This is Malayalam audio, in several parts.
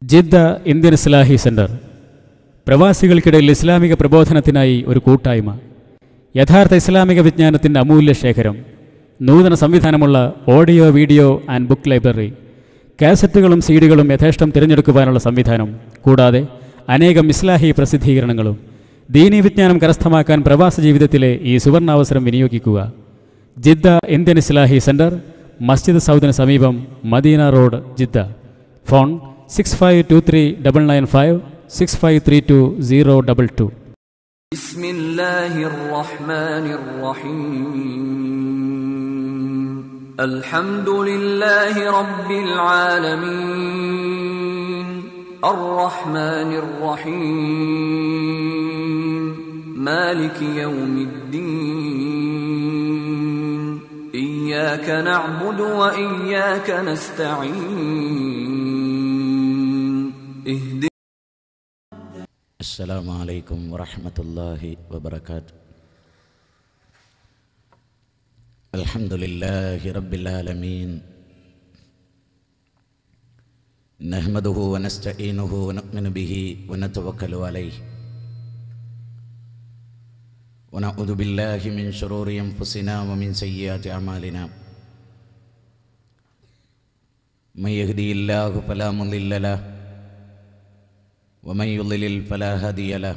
ജിദ്ദ ഇന്ത്യൻ ഇസ്ലാഹി സെന്റർ പ്രവാസികൾക്കിടയിൽ ഇസ്ലാമിക പ്രബോധനത്തിനായി ഒരു കൂട്ടായ്മ യഥാർത്ഥ ഇസ്ലാമിക വിജ്ഞാനത്തിൻ്റെ അമൂല്യ ശേഖരം നൂതന സംവിധാനമുള്ള audio video and book library കാസറ്റുകളും സീഡികളും യഥേഷ്ടം തിരഞ്ഞെടുക്കുവാനുള്ള സംവിധാനം കൂടാതെ അനേകം ഇസ്ലാഹി പ്രസിദ്ധീകരണങ്ങളും ദീനീ വിജ്ഞാനം കരസ്ഥമാക്കാൻ പ്രവാസ ജീവിതത്തിലെ ഈ സുവർണാവസരം വിനിയോഗിക്കുക ജിദ്ദ ഇന്ത്യൻ ഇസ്ലാഹി സെന്റർ മസ്ജിദ് സൗദിന് സമീപം Medina road Jeddah phone six five two three double nine five six five three two zero double two بسم الله الرحمن الرحيم الحمد لله رب العالمين الرحمن الرحيم مالك يوم الدين إياك نعبد وإياك نستعين اهدنا السلام عليكم ورحمة الله وبركاته الحمد لله رب العالمين نحمده ونستعينه ونؤمن به ونتوكل عليه ونعوذ بالله من شرور أنفسنا ومن سيئات أعمالنا من يهدي الله فلا مضل له ومن يضلل فلا هادي له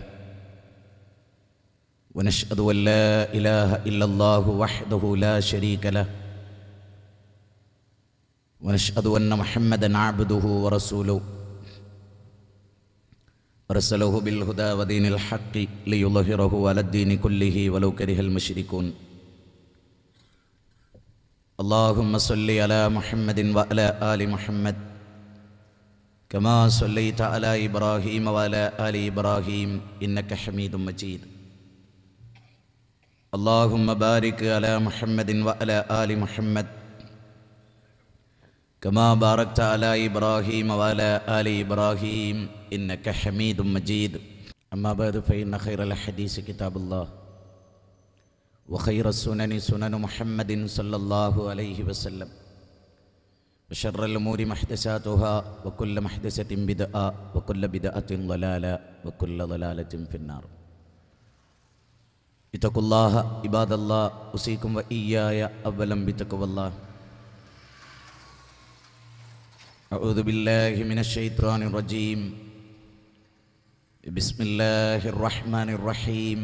ونشهد ان لا اله الا الله وحده لا شريك له ونشهد ان محمدا عبده ورسوله ارسله بالهدى ودين الحق ليظهره على الدين كله ولو كره المشركون اللهم صل على محمد وعلى ال محمد كما صليت على إبراهيم وعلى آل إبراهيم إنك حميد مجيد اللهم بارك على محمد وعلى آل محمد كما باركت على إبراهيم وعلى آل إبراهيم إنك حميد مجيد أما بعد فإن خير الحديث كتاب الله وخير السنن سنن محمد صلى الله عليه وسلم وشر الأمور محدثاتها وكل محدثة بدعة وكل بدعة ضلالة وكل ضلالة في النار اتقوا الله عباد الله أوصيكم وإياي أولا بتقوى الله أعوذ بالله من الشيطان الرجيم بسم الله الرحمن الرحيم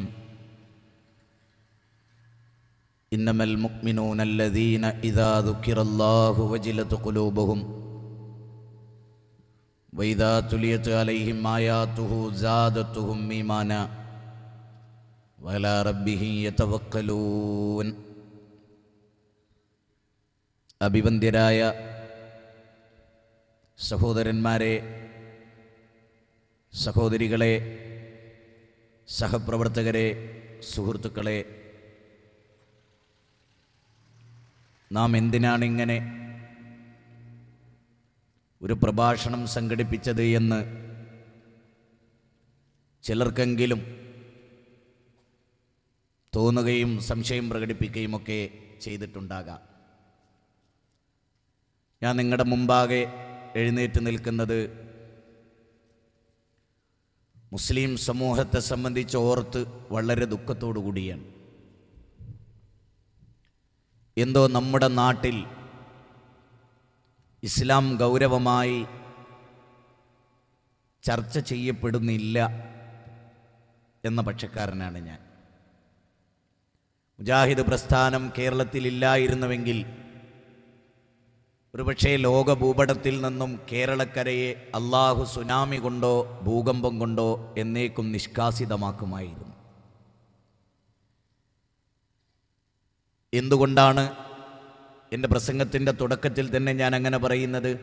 إنما المؤمنون الذين إذا ذكر الله وجلت قلوبهم وإذا تليت عليهم آياته زادتهم إيمانا وعلى ربهم يتوكلون അഭിവന്ദ്യരായ സഹോദരന്മാരെ സഹോദരികളെ സഹപ്രവർത്തകരെ സുഹൃത്തുക്കളെ നാം എന്തിനാണ് ഇങ്ങനെ ഒരു പ്രഭാഷണം സംഘടിപ്പിച്ചത് എന്ന് ചിലർക്കെങ്കിലും തോന്നുകയും സംശയം പ്രകടിപ്പിക്കുകയും ഒക്കെ ചെയ്തിട്ടുണ്ടാകാം ഞാൻ നിങ്ങളുടെ മുമ്പാകെ എഴുന്നേറ്റ് നിൽക്കുന്നത് മുസ്ലിം സമൂഹത്തെ സംബന്ധിച്ച് ഓർത്ത് വളരെ ദുഃഖത്തോടു കൂടിയാണ് എന്തോ നമ്മുടെ നാട്ടിൽ ഇസ്ലാം ഗൗരവമായി ചർച്ച ചെയ്യപ്പെടുന്നില്ല എന്ന പക്ഷക്കാരനാണ് ഞാൻ മുജാഹിദ് പ്രസ്ഥാനം കേരളത്തിലില്ലായിരുന്നുവെങ്കിൽ ഒരുപക്ഷെ ലോക ഭൂപടത്തിൽ നിന്നും കേരളക്കരയെ അള്ളാഹു സുനാമി കൊണ്ടോ ഭൂകമ്പം കൊണ്ടോ എന്നേക്കും നിഷ്കാസിതമാക്കുമായിരുന്നു എന്തുകൊണ്ടാണ് എൻ്റെ പ്രസംഗത്തിൻ്റെ തുടക്കത്തിൽ തന്നെ ഞാൻ അങ്ങനെ പറയുന്നത്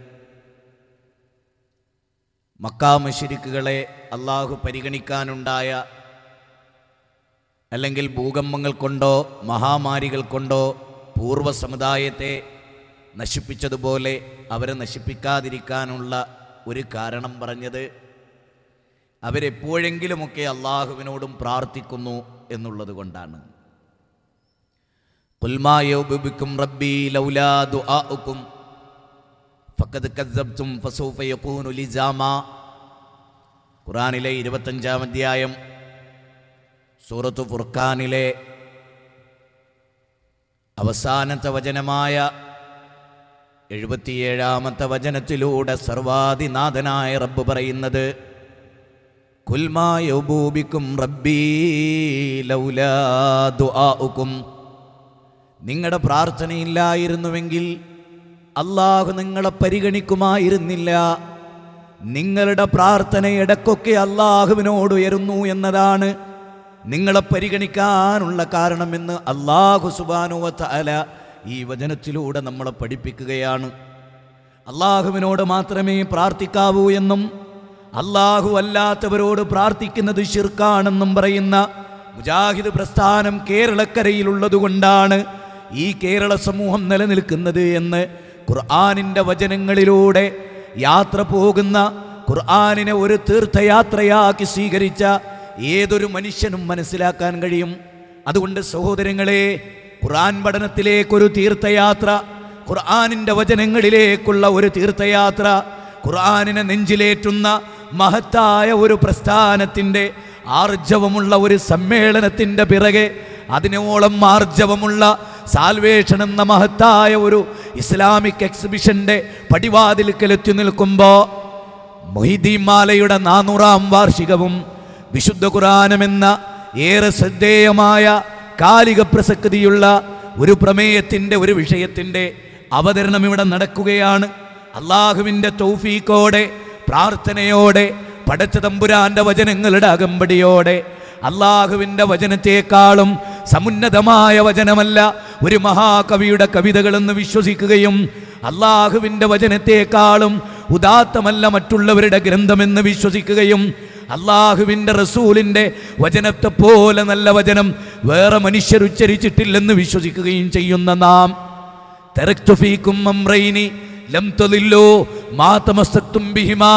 മക്കാ മഷിരിക്കുകളെ അള്ളാഹു പരിഗണിക്കാനുണ്ടായ അല്ലെങ്കിൽ ഭൂകമ്പങ്ങൾ കൊണ്ടോ മഹാമാരികൾ കൊണ്ടോ പൂർവ്വ സമുദായത്തെ നശിപ്പിച്ചതുപോലെ അവരെ നശിപ്പിക്കാതിരിക്കാനുള്ള ഒരു കാരണം പറഞ്ഞത് അവരെപ്പോഴെങ്കിലുമൊക്കെ അള്ളാഹുവിനോടും പ്രാർത്ഥിക്കുന്നു എന്നുള്ളത് കൊണ്ടാണ് قل ما يوببكم ربي لولا دعاؤكم ഫക്കത് കസ്സബ്തും ഫസൗഫ യകൂനു ലിസാമ ഖുറാനിലെ ഇരുപത്തഞ്ചാം അധ്യായം സൂറത്തു ഫുർഖാനിലെ അവസാനത്തെ വചനമായ എഴുപത്തിയേഴാമത്തെ വചനത്തിലൂടെ സർവാദിനാഥനായ റബ്ബ് പറയുന്നത് കുൽമായൂബിക്കും റബ്ബീ ലൗലാ ദുആഉക്കും നിങ്ങളുടെ പ്രാർത്ഥനയില്ലായിരുന്നുവെങ്കിൽ അള്ളാഹു നിങ്ങളെ പരിഗണിക്കുമായിരുന്നില്ല നിങ്ങളുടെ പ്രാർത്ഥന ഇടക്കൊക്കെ അള്ളാഹുവിനോട് ഉയരുന്നു എന്നതാണ് നിങ്ങളെ പരിഗണിക്കാനുള്ള കാരണമെന്ന് അള്ളാഹു സുബാനുവത്ത അല ഈ വചനത്തിലൂടെ നമ്മളെ പഠിപ്പിക്കുകയാണ് അള്ളാഹുവിനോട് മാത്രമേ പ്രാർത്ഥിക്കാവൂ എന്നും അള്ളാഹു അല്ലാത്തവരോട് പ്രാർത്ഥിക്കുന്നത് ശിർക്കാണെന്നും പറയുന്ന മുജാഹിദ് പ്രസ്ഥാനം കേരളക്കരയിലുള്ളതുകൊണ്ടാണ് ഈ കേരള സമൂഹം നിലനിൽക്കുന്നത് എന്ന് ഖുർആാനിൻ്റെ വചനങ്ങളിലൂടെ യാത്ര പോകുന്ന ഖുർആാനിനെ ഒരു തീർത്ഥയാത്രയാക്കി സ്വീകരിച്ച ഏതൊരു മനുഷ്യനും മനസ്സിലാക്കാൻ കഴിയും അതുകൊണ്ട് സഹോദരങ്ങളെ ഖുർആൻ പഠനത്തിലേക്കൊരു തീർത്ഥയാത്ര ഖുർആാനിൻ്റെ വചനങ്ങളിലേക്കുള്ള ഒരു തീർത്ഥയാത്ര ഖുർആാനിനെ നെഞ്ചിലേറ്റുന്ന മഹത്തായ ഒരു പ്രസ്ഥാനത്തിൻ്റെ ആർജവമുള്ള ഒരു സമ്മേളനത്തിൻ്റെ പിറകെ അതിനോളം ആർജവമുള്ള സാൽവേഷൻ എന്ന മഹത്തായ ഒരു ഇസ്ലാമിക് എക്സിബിഷന്റെ പടിവാതിൽക്കലെത്തി നിൽക്കുമ്പോൾ മൊഹിദ്ദീൻ മാലയുടെ നാനൂറാം വാർഷികവും വിശുദ്ധ ഖുറാനം എന്ന ഏറെ ശ്രദ്ധേയമായ കാലിക പ്രസക്തിയുള്ള ഒരു പ്രമേയത്തിൻ്റെ ഒരു വിഷയത്തിൻ്റെ അവതരണം ഇവിടെ നടക്കുകയാണ് അള്ളാഹുവിൻ്റെ തൗഫീക്കോടെ പ്രാർത്ഥനയോടെ പടച്ച തമ്പുരാന്റെ വചനങ്ങളുടെ അകമ്പടിയോടെ അള്ളാഹുവിൻ്റെ വചനത്തെക്കാളും സമുന്നതമായ വചനമല്ല ഒരു മഹാകവിയുടെ കവിതകളെന്ന് വിശ്വസിക്കുകയും അള്ളാഹുവിൻ്റെ വചനത്തെക്കാളും ഉദാത്തമല്ല മറ്റുള്ളവരുടെ ഗ്രന്ഥമെന്ന് വിശ്വസിക്കുകയും അള്ളാഹുവിൻ്റെ റസൂലിൻ്റെ വചനത്തെ പോലെ നല്ല വചനം വേറെ മനുഷ്യരുച്ചരിച്ചിട്ടില്ലെന്ന് വിശ്വസിക്കുകയും ചെയ്യുന്ന നാം تركت فيكم أمرين لم تضلوا ما تمسكتم بهما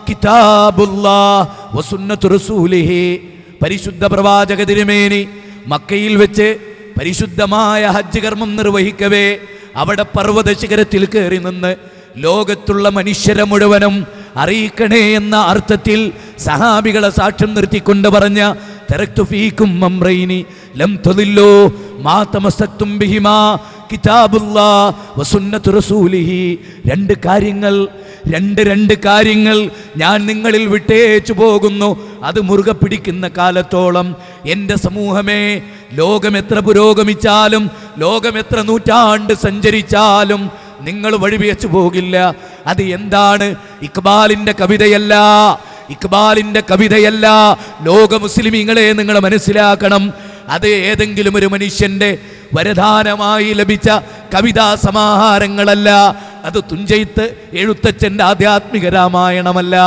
كتاب الله وسنة رسوله പരിശുദ്ധ പ്രവാചക തിരുമേനി മക്കയിൽ വെച്ച് പരിശുദ്ധമായ ഹജ്ജ് കർമ്മം നിർവഹിക്കവേ അവിടെ പർവ്വത ശിഖരത്തിൽ കയറി നിന്ന് ലോകത്തുള്ള മനുഷ്യരെ മുഴുവനും അറിയിക്കണേ എന്ന അർത്ഥത്തിൽ സഹാബികളെ സാക്ഷ്യം നിർത്തിക്കൊണ്ട് പറഞ്ഞ തെരക്തു ഫീക്കും അമ്രൈനി ലം തൊതില്ലോ മാ തമസത്തും ബിഹിമാ കിതാബുല്ലാ വസുന്നത്തു റസൂലിഹി രണ്ട് കാര്യങ്ങൾ രണ്ട് രണ്ട് കാര്യങ്ങൾ ഞാൻ നിങ്ങളിൽ വിട്ടേച്ചു പോകുന്നു അത് മുറുകെ പിടിക്കുന്ന കാലത്തോളം എൻ്റെ സമൂഹമേ ലോകം എത്ര പുരോഗമിച്ചാലും ലോകം എത്ര നൂറ്റാണ്ട് സഞ്ചരിച്ചാലും നിങ്ങൾ വഴിവെച്ചു പോകില്ല അത് എന്താണ് ഇക്ബാലിന്റെ കവിതയല്ല ഇക്ബാലിന്റെ കവിതയല്ല ലോക മുസ്ലിമീങ്ങളെ നിങ്ങൾ മനസ്സിലാക്കണം അത് ഏതെങ്കിലും ഒരു മനുഷ്യന്റെ വരദാനമായി ലഭിച്ച കവിതാ സമാഹാരങ്ങളല്ല അത് തുഞ്ചെയ്ത്ത് എഴുത്തച്ഛന്റെ ആധ്യാത്മിക രാമായണമല്ല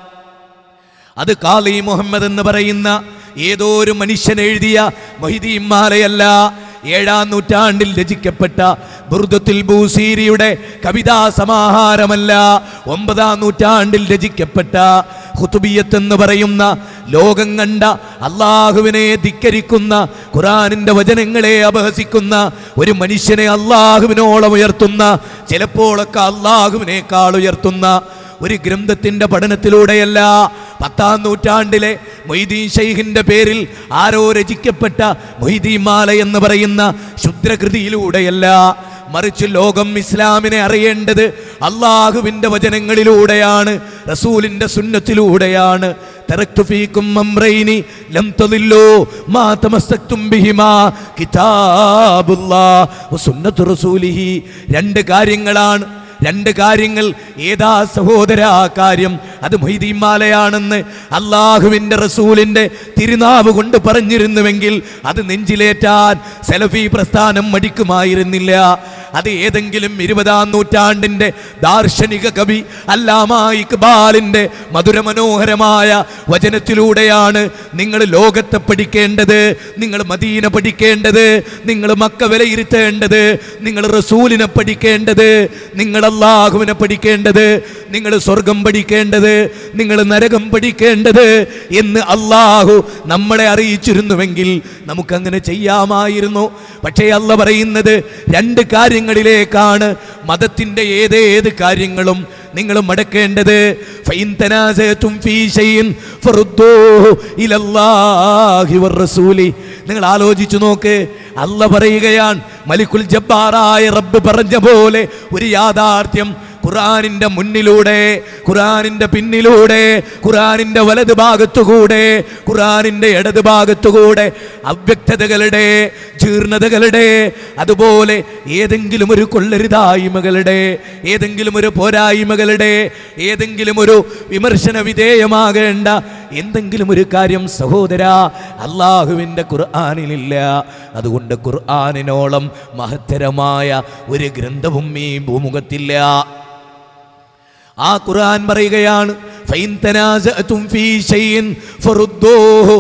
അത് കാളി മുഹമ്മദ് എന്ന് പറയുന്ന ഏതോ ഒരു മനുഷ്യൻ എഴുതിയ മൊഹിദീൻ മാലയല്ല ഏഴാം നൂറ്റാണ്ടിൽ രചിക്കപ്പെട്ട ബുർദത്തുൽ ബൂസീരിയുടെ കവിതാ സമാഹാരമല്ല ഒമ്പതാം നൂറ്റാണ്ടിൽ രചിക്കപ്പെട്ട ഖുതുബിയത്ത് എന്ന് പറയുന്ന ലോകം കണ്ട അള്ളാഹുവിനെ ധിക്കരിക്കുന്ന ഖുറാനിന്റെ വചനങ്ങളെ അപഹസിക്കുന്ന ഒരു മനുഷ്യനെ അള്ളാഹുവിനോളം ഉയർത്തുന്ന ചിലപ്പോഴൊക്കെ അള്ളാഹുവിനേക്കാൾ ഉയർത്തുന്ന ഒരു ഗ്രന്ഥത്തിന്റെ പഠനത്തിലൂടെയല്ല പത്താം നൂറ്റാണ്ടിലെ മൊയ്തീൻ ഷെയ്ഖിന്റെ പേരിൽ ആരോ രചിക്കപ്പെട്ട മൊയ്തീൻ മാല എന്ന് പറയുന്ന ശുദ്രകൃതിയിലൂടെയല്ല മറിച്ച് ലോകം ഇസ്ലാമിനെ അറിയേണ്ടത് അള്ളാഹുവിൻ്റെ വചനങ്ങളിലൂടെയാണ് റസൂലിൻ്റെ സുന്നത്തിലൂടെയാണ് തറക്തു ഫീക്കും അംറൈനി ലം തദില്ലൂ മാ തമസ്സക്തും ബിഹിമാ കിതാബുല്ലാഹ് വസുന്നത്തു റസൂലിഹി രണ്ട് കാര്യങ്ങളാണ് രണ്ട് കാര്യങ്ങൾ ഏതാ സഹോദര ആ കാര്യം അത് മൊയ്തീമാലയാണെന്ന് അള്ളാഹുവിൻ്റെ റസൂലിൻ്റെ തിരുനാവ് കൊണ്ട് പറഞ്ഞിരുന്നുവെങ്കിൽ അത് നെഞ്ചിലേറ്റാൻ സെലഫി പ്രസ്ഥാനം മടിക്കുമായിരുന്നില്ല അത് ഏതെങ്കിലും ഇരുപതാം നൂറ്റാണ്ടിൻ്റെ ദാർശനിക കവി അല്ലാമ ഇക്ബാലിൻ്റെ മധുരമനോഹരമായ വചനത്തിലൂടെയാണ് നിങ്ങൾ ലോകത്തെ പഠിക്കേണ്ടത് നിങ്ങൾ മദീന പഠിക്കേണ്ടത് നിങ്ങൾ മക്ക വിലയിരുത്തേണ്ടത് നിങ്ങൾ റസൂലിനെ പഠിക്കേണ്ടത് നിങ്ങൾ അള്ളാഹുവിനെ പഠിക്കേണ്ടത് നിങ്ങൾ സ്വർഗം പഠിക്കേണ്ടത് നിങ്ങൾ നരകം പഠിക്കേണ്ടത് എന്ന് അള്ളാഹു നമ്മളെ അറിയിച്ചിരുന്നുവെങ്കിൽ നമുക്കങ്ങനെ ചെയ്യാമായിരുന്നു പക്ഷേ അല്ല പറയുന്നത് രണ്ട് കാര്യങ്ങളിലേക്കാണ് മതത്തിൻ്റെ ഏതേത് കാര്യങ്ങളും നിങ്ങൾ മടക്കേണ്ടത് ഫൈൻ തനാസയത്തും ഫീ ശൈഇൻ ഫറുദ്ദൂഹു ഇലല്ലാഹി വറസൂലി നിങ്ങൾ ആലോചിച്ചു നോക്ക് അല്ല പറയുകയാണ് മലിക്കുൽ ജബ്ബാറായ റബ്ബ് പറഞ്ഞ പോലെ ഒരു യാഥാർത്ഥ്യം ഖുറാനിന്റെ മുന്നിലൂടെ ഖുറാനിന്റെ പിന്നിലൂടെ ഖുറാനിന്റെ വലത് ഭാഗത്തുകൂടെ ഖുറാനിന്റെ ഇടത് ഭാഗത്തുകൂടെ അവ്യക്തതകളുടെ ജീർണതകളുടെ അതുപോലെ ഏതെങ്കിലും ഒരു കൊള്ളരുതായ്മകളുടെ ഏതെങ്കിലും ഒരു പോരായ്മകളുടെ ഏതെങ്കിലും ഒരു വിമർശന വിധേയമാകേണ്ട എന്തെങ്കിലും ഒരു കാര്യം സഹോദര അള്ളാഹുവിൻ്റെ ഖുർആാനിലില്ല അതുകൊണ്ട് ഖുർആാനിനോളം മഹത്തരമായ ഒരു ഗ്രന്ഥവും ഈ ഭൂമുഖത്തില്ല ആ ഖുർആൻ പറയുകയാണ് ഫൈൻ തനാസഅതും ഫീ ശൈഇൻ ഫറുദ്ദൂഹു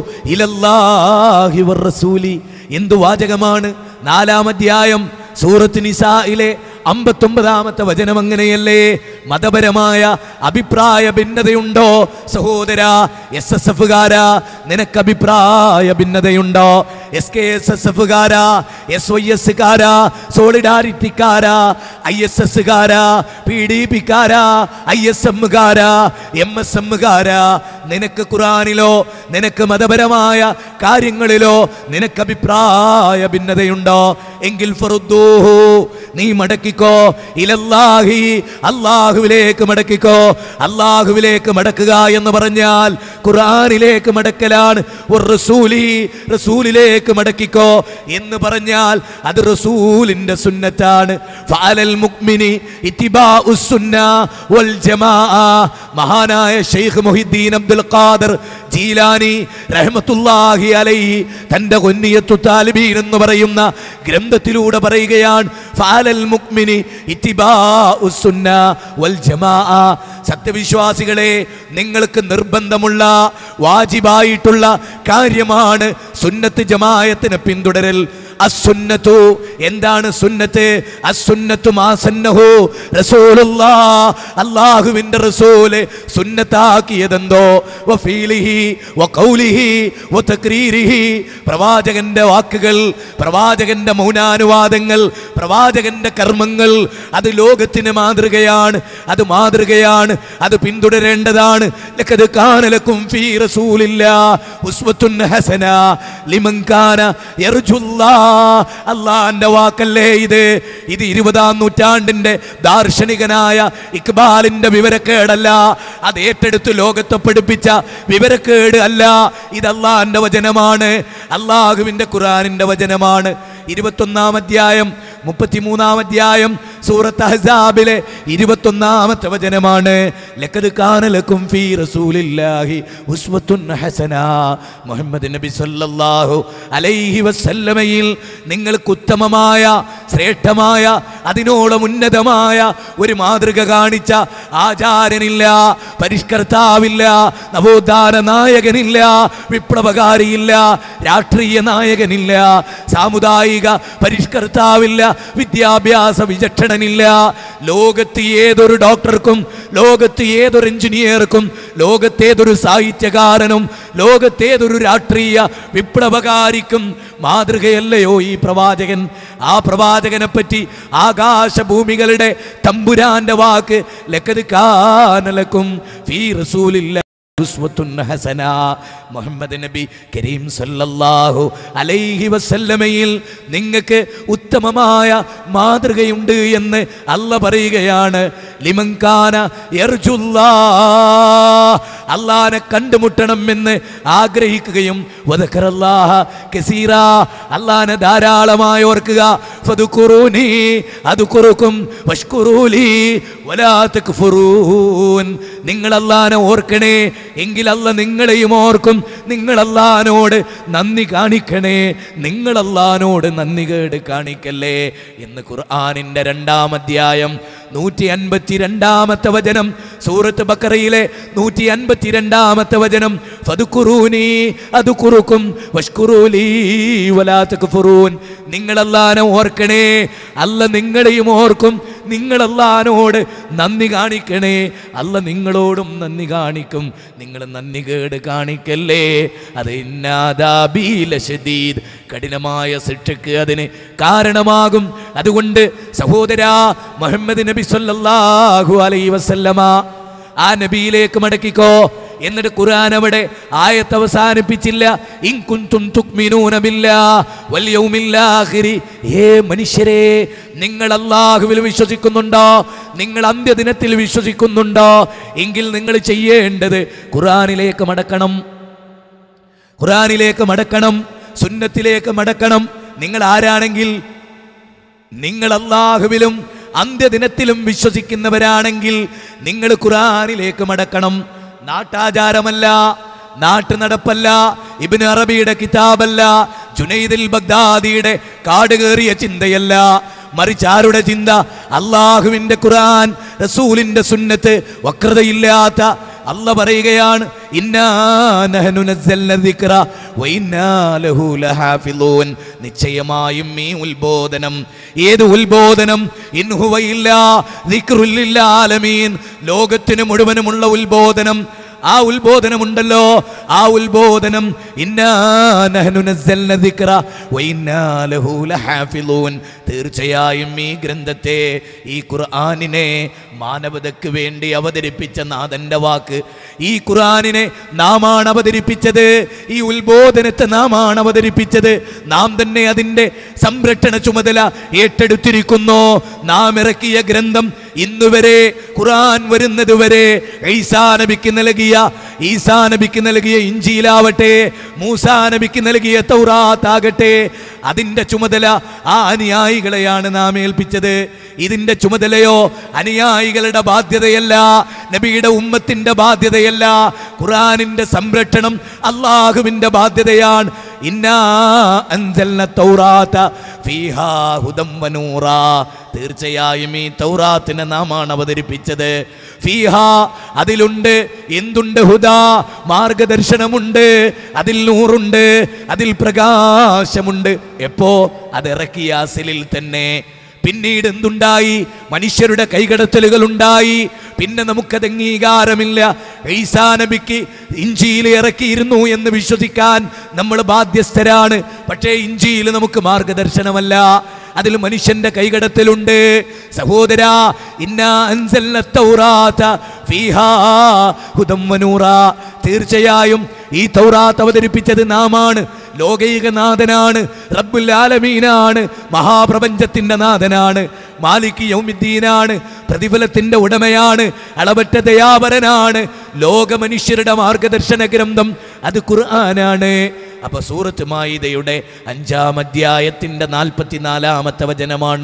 ഇലല്ലാഹി വറസൂലി എന്തു വാചകമാണ് നാലാം അധ്യായം സൂറത്ത് നിസായിലെ അമ്പത്തൊമ്പതാമത്തെ വചനം അങ്ങനെയല്ലേ മതപരമായ അഭിപ്രായ ഭിന്നതയുണ്ടോ സഹോദര എസ് എസ് എഫുകാരാ നിനക്ക് അഭിപ്രായ ഭിന്നതയുണ്ടോ എസ് കെ എസ് എസ് എഫുകാരാ എസ് വൈ എസ് കാരാ സോളിഡാരിറ്റിക്കാരാ ഐ എസ് എസ് കാരാ പി ഡി പി കാരാ ഐ എസ് എമ്മുകാരാ എം എസ് എമ്മുകാരാ നിനക്ക് ഖുറാനിലോ നിനക്ക് മതപരമായ കാര്യങ്ങളിലോ നിനക്ക് അഭിപ്രായ ഭിന്നതയുണ്ടോ എങ്കിൽ ഫറുദ്ദൂഹു നീ മടക്കിക്കോ ഇലല്ലാഹി അള്ളാഹുവിലേക്ക് മടക്കിക്കോ അള്ളാഹുവിലേക്ക് മടക്കുക എന്ന് പറഞ്ഞാൽ ഖുർആനിലേക്ക് മടക്കലാണ് ഒരു റസൂലി റസൂലിലേക്ക് മടക്കിക്കോ എന്ന് പറഞ്ഞാൽ അത് റസൂലിന്റെ സുന്നത്താണ് ഫഅലൽ മുഅ്മിനി ഇത്തിബാഉ സുന്ന വൽ ജമാഅ മഹാനായ ഷെയ്ഖ് മുഹിദ്ദീൻ അബ്ദുൽ ഖാദർ ജീലാനി റഹ്മത്തുള്ളാഹി അലൈഹി തന്റെ കൊന്നിയത്തു താലിബീൻ എന്ന് പറയുന്ന ഗ്രന്ഥത്തിലൂടെ പറയുകയാണ് ഫഅലൽ മുഅ്മിനി ഇത്തിബാഉ സുന്ന വൽ ജമാഅ സത്യവിശ്വാസികളെ നിങ്ങൾക്ക് നിർബന്ധമുള്ള വാജിബായിട്ടുള്ള കാര്യമാണ് സുന്നത്ത് ജമായത്തിന് പിന്തുടരൽ അസുന്നത്തു എന്താണ് സുന്നത്ത് അസുന്നത്തു മാസന്നഹു റസൂലുള്ളാ അല്ലാഹുവിന്റെ റസൂല് സുന്നത്താക്കിയതെന്തോ വഫീലിഹി വഖൗലിഹി വതക്രീരിഹി പ്രവാചകന്റെ വാക്കുകൾ പ്രവാചകന്റെ മൗനാനുവാദങ്ങൾ പ്രവാചകന്റെ കർമ്മങ്ങൾ അത് ലോകത്തിന് മാതൃകയാണ് അത് മാതൃകയാണ് അത് പിന്തുടരേണ്ടതാണ് ലഖദ് കാന ലക്കും ഫീ റസൂലില്ലാ ഉസ്വത്തുൻ ഹസന ലിമൻ കാന യർജുല്ലാ അള്ളാന്റെ വാക്കല്ലേ ഇത് ഇത് ഇരുപതാം നൂറ്റാണ്ടിന്റെ ദാർശനികനായ ഇക്ബാലിന്റെ വിവരക്കേടല്ല അത് ഏറ്റെടുത്ത് ലോകത്തെ പഠിപ്പിച്ച വിവരക്കേട് അല്ല ഇത് അള്ളാന്റെ വചനമാണ് അള്ളാഹുവിന്റെ ഖുറാനിന്റെ വചനമാണ് ഇരുപത്തൊന്നാം അധ്യായം മുപ്പത്തിമൂന്നാം അധ്യായം സൂറത്ത് അഹ്സാബിലെ ഇരുപത്തൊന്നാമത്തെ വചനമാണ് ലഖദ് കാന ലക്കും ഫീ റസൂലില്ലാഹി ഉസ്വത്തുൻ ഹസന മുഹമ്മദ് നബി സല്ലല്ലാഹു അലൈഹി വസല്ലമയിൽ നിങ്ങൾക്ക് ഉത്തമമായ ശ്രേഷ്ഠമായ അതിനോളം ഉന്നതമായ ഒരു മാതൃക കാണിച്ച ആചാരനില്ല പരിഷ്കർത്താവില്ല നവോത്ഥാന നായകനില്ല വിപ്ലവകാരിയില്ല രാഷ്ട്രീയ നായകനില്ല സാമുദായിക പരിഷ്കർത്താവില്ല വിദ്യാഭ്യാസ വിചക്ഷണനില്ല ലോകത്ത് ഏതൊരു ഡോക്ടർക്കും ലോകത്ത് ഏതൊരു എഞ്ചിനീയർക്കും ലോകത്തേതൊരു സാഹിത്യകാരനും ലോകത്തേതൊരു രാഷ്ട്രീയ വിപ്ലവകാരിക്കും മാതൃകയല്ലയോ ഈ പ്രവാചകൻ ആ പ്രവാചകനെ പറ്റി ആകാശഭൂമികളുടെ തമ്പുരാന്റെ വാക്ക് ലക്കത് കാനലക്കും ഫീ റസൂലില്ല ഉസ്വത്തുൻ ഹസന മുഹമ്മദ് നബി കരീം സല്ലല്ലാഹു അലൈഹി വസല്ലമയിൽ നിങ്ങൾക്ക് ഉത്തമമായ മാതൃകയുണ്ട് എന്ന് അല്ല പറയുകയാണ് ലിമങ്കാന യർജുല്ലാ അള്ളാനെ കണ്ടുമുട്ടണം എന്ന് ആഗ്രഹിക്കുകയും വദക്കറല്ലാഹ കസീറ അള്ളാനെ ധാരാളമായി ഓർക്കുക ഫദുക്കുറൂനി അതുക്കുറുക്കും വഷ്കുറൂലി വലാ തക്ഫുറൂൻ നിങ്ങൾ അള്ളാനെ ഓർക്കണേ എങ്കിൽ അല്ല നിങ്ങളെയും ഓർക്കും നിങ്ങൾ അല്ലാനോട് നന്ദി കാണിക്കണേ നിങ്ങൾ അല്ലാനോട് നന്ദി കേട് കാണിക്കല്ലേ എന്ന് ഖുർആാനിന്റെ രണ്ടാം അധ്യായം നൂറ്റി അൻപത്തി രണ്ടാമത്തെ വചനം സൂറത്ത് ബക്കറയിലെ നൂറ്റി അൻപത്തിരണ്ടാമത്തെ വചനം ഫതുക്കുറൂനി അത് കുറുക്കും വഷ്കുറൂലീ വലാത്ത ഫുറൂൻ നിങ്ങളല്ലാനെ ഓർക്കണേ അല്ല നിങ്ങളെയും ഓർക്കും നിങ്ങളല്ലാനോട് നന്ദി കാണിക്കണേ അല്ല നിങ്ങളോടും നന്ദി കാണിക്കും നിങ്ങൾ നന്ദി കേട് കാണിക്കല്ലേ അത് ഇന്നാദാബീലശദീദ് കഠിനമായ ശിക്ഷയ്ക്ക് അതിന് കാരണമാകും അതുകൊണ്ട് സഹോദരാ മുഹമ്മദ് നബി സല്ലല്ലാഹു അലൈഹി വസല്ലമ ആ നബിയിലേക്ക് മടക്കിക്കോ എന്നിട്ട് ഖുർആൻ അവിടെ ആയത്ത് അവസാനിപ്പിച്ചില്ല ഇൻ കുൻതും തുക്മിനൂന ബില്ലാ വൽ യൗമിൽ ആഖിരി ഏ മനുഷ്യരെ നിങ്ങൾ അല്ലാഹുവിൽ വിശ്വസിക്കുന്നുണ്ടോ നിങ്ങൾ അന്ത്യദിനത്തിൽ വിശ്വസിക്കുന്നുണ്ടോ എങ്കിൽ നിങ്ങൾ ചെയ്യേണ്ടത് ഖുർആനിലേക്ക് മടക്കണം ഖുർആനിലേക്ക് മടക്കണം സുന്നത്തിലേക്ക് മടക്കണം നിങ്ങൾ ആരാണെങ്കിൽ നിങ്ങൾ അള്ളാഹുവിലും അന്ത്യദിനത്തിലും വിശ്വസിക്കുന്നവരാണെങ്കിൽ നിങ്ങൾ ഖുർആനിലേക്ക് മടക്കണം നാട്ടാചാരമല്ല നാട്ടു നടപ്പല്ല ഇബിന് അറബിയുടെ കിതാബല്ല ജുനൈദിൽ ബഗ്ദാദിയുടെ കാട് കയറിയ ചിന്തയല്ല മറിച്ച് ആരുടെ ചിന്ത അള്ളാഹുവിന്റെ ഖുർആൻ റസൂലിന്റെ സുന്നത്ത് വക്രതയില്ലാത്ത അല്ല പറയുകയാണ് ഇന്നാ നഹ്നു നസ്സൽന ദിക്റ വ ഇന്നാ ലഹു ലഹാഫിളൂൻ നിശ്ചയമായും ഈ ഉത്ബോധനം ഏത് ഉത്ബോധനം ഇൻ ഹുവ ഇല്ലാ ദിക്റുൽ ലിൽ ആലമീൻ ലോകത്തിന് മുഴുവനുമുള്ള ഉത്ബോധനം ആ ഉത്ബോധനമുണ്ടല്ലോ ആ ഉത്ബോധനം ഇന്നാ നഹ്നു നസ്സൽന ദിക്റ വ ഇന്നാ ലഹു ലഹാഫിളൂൻ തീർച്ചയായും ഈ ഗ്രന്ഥത്തെ ഈ ഖുർആനിനെ മാനവതയ്ക്ക് വേണ്ടി അവതരിപ്പിച്ച നാഥന്റെ വാക്ക് ഈ ഖുർആനിനെ നാമാണ് അവതരിപ്പിച്ചത് ഈ ഉത്ബോധനത്തെ നാമാണ് അവതരിപ്പിച്ചത് നാം തന്നെ അതിൻ്റെ സംരക്ഷണ ചുമതല ഏറ്റെടുത്തിരിക്കുന്നു നാം ഇറക്കിയ ഗ്രന്ഥം ഇന്നുവരെ ഖുർആൻ വരുന്നത് വരെ ഈസാ നബിക്ക് നൽകിയ ഈസാ നബിക്ക് നൽകിയ ഇഞ്ചിയിലാവട്ടെ മൂസാ നബിക്ക് നൽകിയ തൗറാത്താകട്ടെ അതിൻ്റെ ചുമതല ആ അനുയായികളെയാണ് നാം ഏൽപ്പിച്ചത് ഇതിൻ്റെ ചുമതലയോ അനുയായികളുടെ ബാധ്യതയല്ല നബിയുടെ ഉമ്മത്തിൻ്റെ ബാധ്യതയല്ല ഖുറാനിൻ്റെ സംരക്ഷണം അള്ളാഹുവിൻ്റെ ബാധ്യതയാണ് ഇന്നാ അൻസൽന തൗറാത്ത ഫീഹാ ഹുദം വനൂറ തീർച്ചയായും ഈ തൗറാത്തിനെ നാമാണ് അവതരിപ്പിച്ചത് ഫീഹ അതിലുണ്ട് എന്തുണ്ട് ഹുദ മാർഗദർശനമുണ്ട് അതിൽ നൂറുണ്ട് അതിൽ പ്രകാശമുണ്ട് എപ്പോ അത് ഇറക്കിയ അസിലിൽ തന്നെ പിന്നീട് എന്തുണ്ടായി മനുഷ്യരുടെ കൈകടത്തലുകൾ ഉണ്ടായി പിന്നെ നമുക്കത് അംഗീകാരമില്ല ഈസാ നബിക്ക് ഇഞ്ചിയിൽ ഇറക്കിയിരുന്നു എന്ന് വിശ്വസിക്കാൻ നമ്മൾ ബാധ്യസ്ഥരാണ് പക്ഷേ ഇഞ്ചിയിൽ നമുക്ക് മാർഗദർശനമല്ല അതിൽ മനുഷ്യന്റെ കൈകടത്തലുണ്ട് സഹോദര ഇന്നാ അൻസൽന തൗറാത്ത ഫീഹാ ഹുദം വനൂറ തീർച്ചയായും ഈ തൗറാത്ത് അവതരിപ്പിച്ചത് നാമാണ് ലോകൈകനാഥനാണ് റബ്ബുൽ ആലമീനാണ് മഹാപ്രപഞ്ചത്തിന്റെ നാഥനാണ് മാലിക് യൗമിദ്ദീനാണ് പ്രതിഫലത്തിന്റെ ഉടമയാണ് അളവറ്റ ദയാപരനാണ് ലോക മനുഷ്യരുടെ മാർഗദർശന ഗ്രന്ഥം അത് ഖുർആനാണ് അപ്പൊ സൂറത്ത് മായിദയുടെ അഞ്ചാം അധ്യായത്തിന്റെ നാൽപ്പത്തിനാലാമത്തെ വചനമാണ്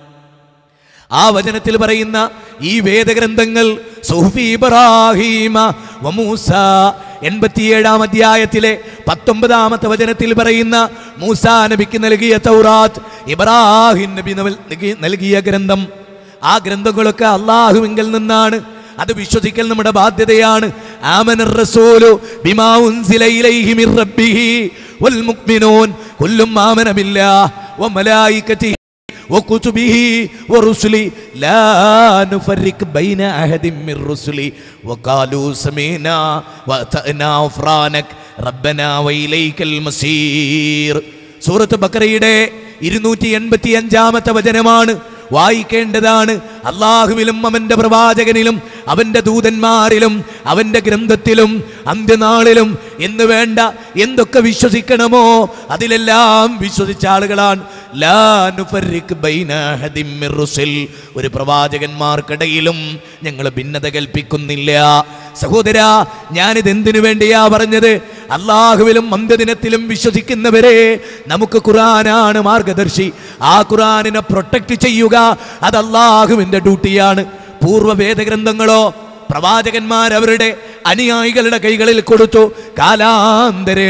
ആ വചനത്തിൽ പറയുന്ന ഈ വേദഗ്രന്ഥങ്ങൾ സുഹ്ഫി ഇബ്രാഹീമ വമൂസ എൺപത്തിയേഴാം അധ്യായത്തിലെ പത്തൊമ്പതാമത്തെ വചനത്തിൽ പറയുന്ന മൂസാ നബിക്ക് നൽകിയ തൗറാത്ത് ഇബ്രാഹിം നബി നൽകി- നൽകിയ ഗ്രന്ഥം ആ ഗ്രന്ഥങ്ങളൊക്കെ അള്ളാഹുവിങ്കിൽ നിന്നാണ് അത് വിശ്വസിക്കൽ നമ്മുടെ ബാധ്യതയാണ് ആമനർ റസൂലു ബിമാ ഉൻസില ഇലൈഹി മിർ റബ്ബിഹി വൽ മുഅ്മിനൂൻ കുല്ലും ആമന ബില്ലാഹ് വമലായികതിഹി وكتبه ورسله لا نفرق بين أحد من رسله وقالوا سمعنا وأطعنا غفرانك ربنا وإليك المصير സൂറത്ത് ബക്കറയുടെ ഇരുന്നൂറ്റി എൺപത്തി അഞ്ചാമത്തെ വചനമാണ് വായിക്കേണ്ടതാണ് അള്ളാഹുവിലും അവന്റെ പ്രവാചകനിലും അവന്റെ ദൂതന്മാരിലും അവന്റെ ഗ്രന്ഥത്തിലും അന്ത്യനാളിലും എന്ന് വേണ്ട എന്തൊക്കെ വിശ്വസിക്കണമോ അതിലെല്ലാം വിശ്വസിച്ച ആളുകളാണ് ലാ നുഫർരിഖ് ബൈന അഹദിൻ മിർ റുസുൽ. ഒരു പ്രവാചകന്മാർക്കിടയിലും ഞങ്ങൾ ഭിന്നത കൽപ്പിക്കുന്നില്ല സഹോദര ഞാനിത് എന്തിനു വേണ്ടിയാ പറഞ്ഞത് അള്ളാഹുവിലും അന്ത്യദിനത്തിലും വിശ്വസിക്കുന്നവരെ നമുക്ക് ഖുറാനാണ് മാർഗദർശി ആ ഖുറാനിനെ പ്രൊട്ടക്ട് ചെയ്യുക അത് അള്ളാഹുവിന്റെ ഡ്യൂട്ടിയാണ് പൂർവ്വ വേദഗ്രന്ഥങ്ങളോ പ്രവാചകന്മാർ അവരുടെ അനുയായികളുടെ കൈകളിൽ കൊടുത്തു കാലാന്തരേണ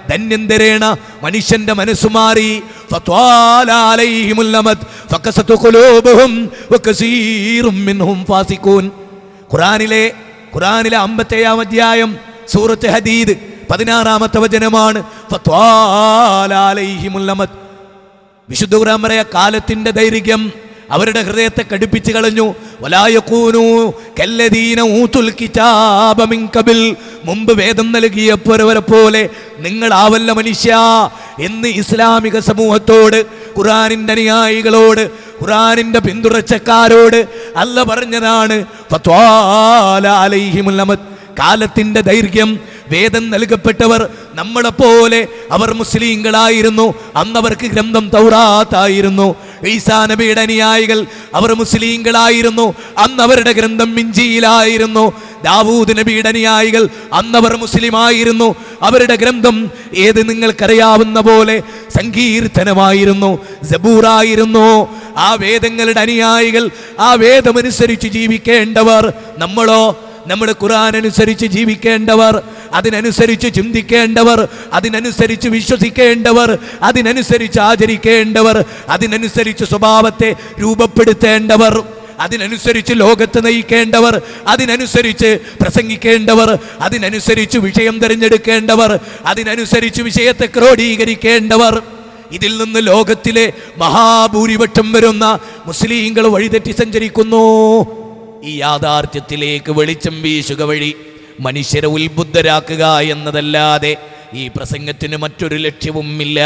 ധന്യന്തരേണ മനുഷ്യന്റെ മനസ്സു മാറി ഫത്വാല അലൈഹിമുൽ അമദ് ഫക്കസത്തു ഖുലൂബുഹും വകസീറും മിൻഹും ഫാസിഖൂൻ ഖുറാനിലെ ഖുറാനിലെ അമ്പത്തേഴാം അധ്യായം സൂറത്ത് ഹദീദ് പതിനാറാമത്തെ വചനമാണ് ഫത്വാല അലൈഹിമുൽ അമദ് വിശുദ്ധ ഖുർആൻ പറയാ കാലത്തിന്റെ ദൈർഘ്യം അവരുടെ ഹൃദയത്തെ കടുപ്പിച്ചു കളഞ്ഞു വലായക്കൂനു കല്ലദീന ഊതുൽ കിതാബ മിൻ ഖബിൽ മുമ്പ് വേദം നൽകിയപ്പോരവരെ പോലെ നിങ്ങൾ ആവല്ല മനുഷ്യ എന്ന് ഇസ്ലാമിക സമൂഹത്തോട് ഖുറാനിന്റെ അനുയായികളോട് ഖുറാനിന്റെ പിന്തുടർച്ചക്കാരോട് അല്ല പറഞ്ഞതാണ് ഫത്വാല അലൈഹിമുൽ അമദ് കാലത്തിന്റെ ദൈർഘ്യം വേദം നൽകപ്പെട്ടവർ നമ്മളെ പോലെ അവർ മുസ്ലിങ്ങളായിരുന്നു അന്നവർക്ക് ഗ്രന്ഥം തൗറാത്തായിരുന്നു ഈസാ നബിയുടെ അനുയായികൾ അവർ മുസ്ലിങ്ങളായിരുന്നു അന്ന് അവരുടെ ഗ്രന്ഥം മിഞ്ചിയിലായിരുന്നു ദാവൂദ് നബിയുടെ അനുയായികൾ അന്നവർ മുസ്ലിമായിരുന്നു അവരുടെ ഗ്രന്ഥം ഏത് നിങ്ങൾക്കറിയാവുന്ന പോലെ സങ്കീർത്തനമായിരുന്നു ജബൂറായിരുന്നു ആ വേദങ്ങളുടെ അനുയായികൾ ആ വേദമനുസരിച്ച് ജീവിക്കേണ്ടവർ നമ്മളോ നമ്മുടെ ഖുർആൻ അനുസരിച്ച് ജീവിക്കേണ്ടവർ അതിനനുസരിച്ച് ചിന്തിക്കേണ്ടവർ അതിനനുസരിച്ച് വിശ്വസിക്കേണ്ടവർ അതിനനുസരിച്ച് ആചരിക്കേണ്ടവർ അതിനനുസരിച്ച് സ്വഭാവത്തെ രൂപപ്പെടുത്തേണ്ടവർ അതിനനുസരിച്ച് ലോകത്ത് നയിക്കേണ്ടവർ അതിനനുസരിച്ച് പ്രസംഗിക്കേണ്ടവർ അതിനനുസരിച്ച് വിഷയം തിരഞ്ഞെടുക്കേണ്ടവർ അതിനനുസരിച്ച് വിഷയത്തെ ക്രോഡീകരിക്കേണ്ടവർ ഇതിൽ നിന്ന് ലോകത്തിലെ മഹാഭൂരിപക്ഷം വരുന്ന മുസ്ലിങ്ങൾ വഴിതെറ്റി സഞ്ചരിക്കുന്നു ഈ യാഥാർത്ഥ്യത്തിലേക്ക് വെളിച്ചം വീശുക വഴി മനുഷ്യരെ ഉത്ബുദ്ധരാക്കുക എന്നതല്ലാതെ ഈ പ്രസംഗത്തിന് മറ്റൊരു ലക്ഷ്യവുമില്ല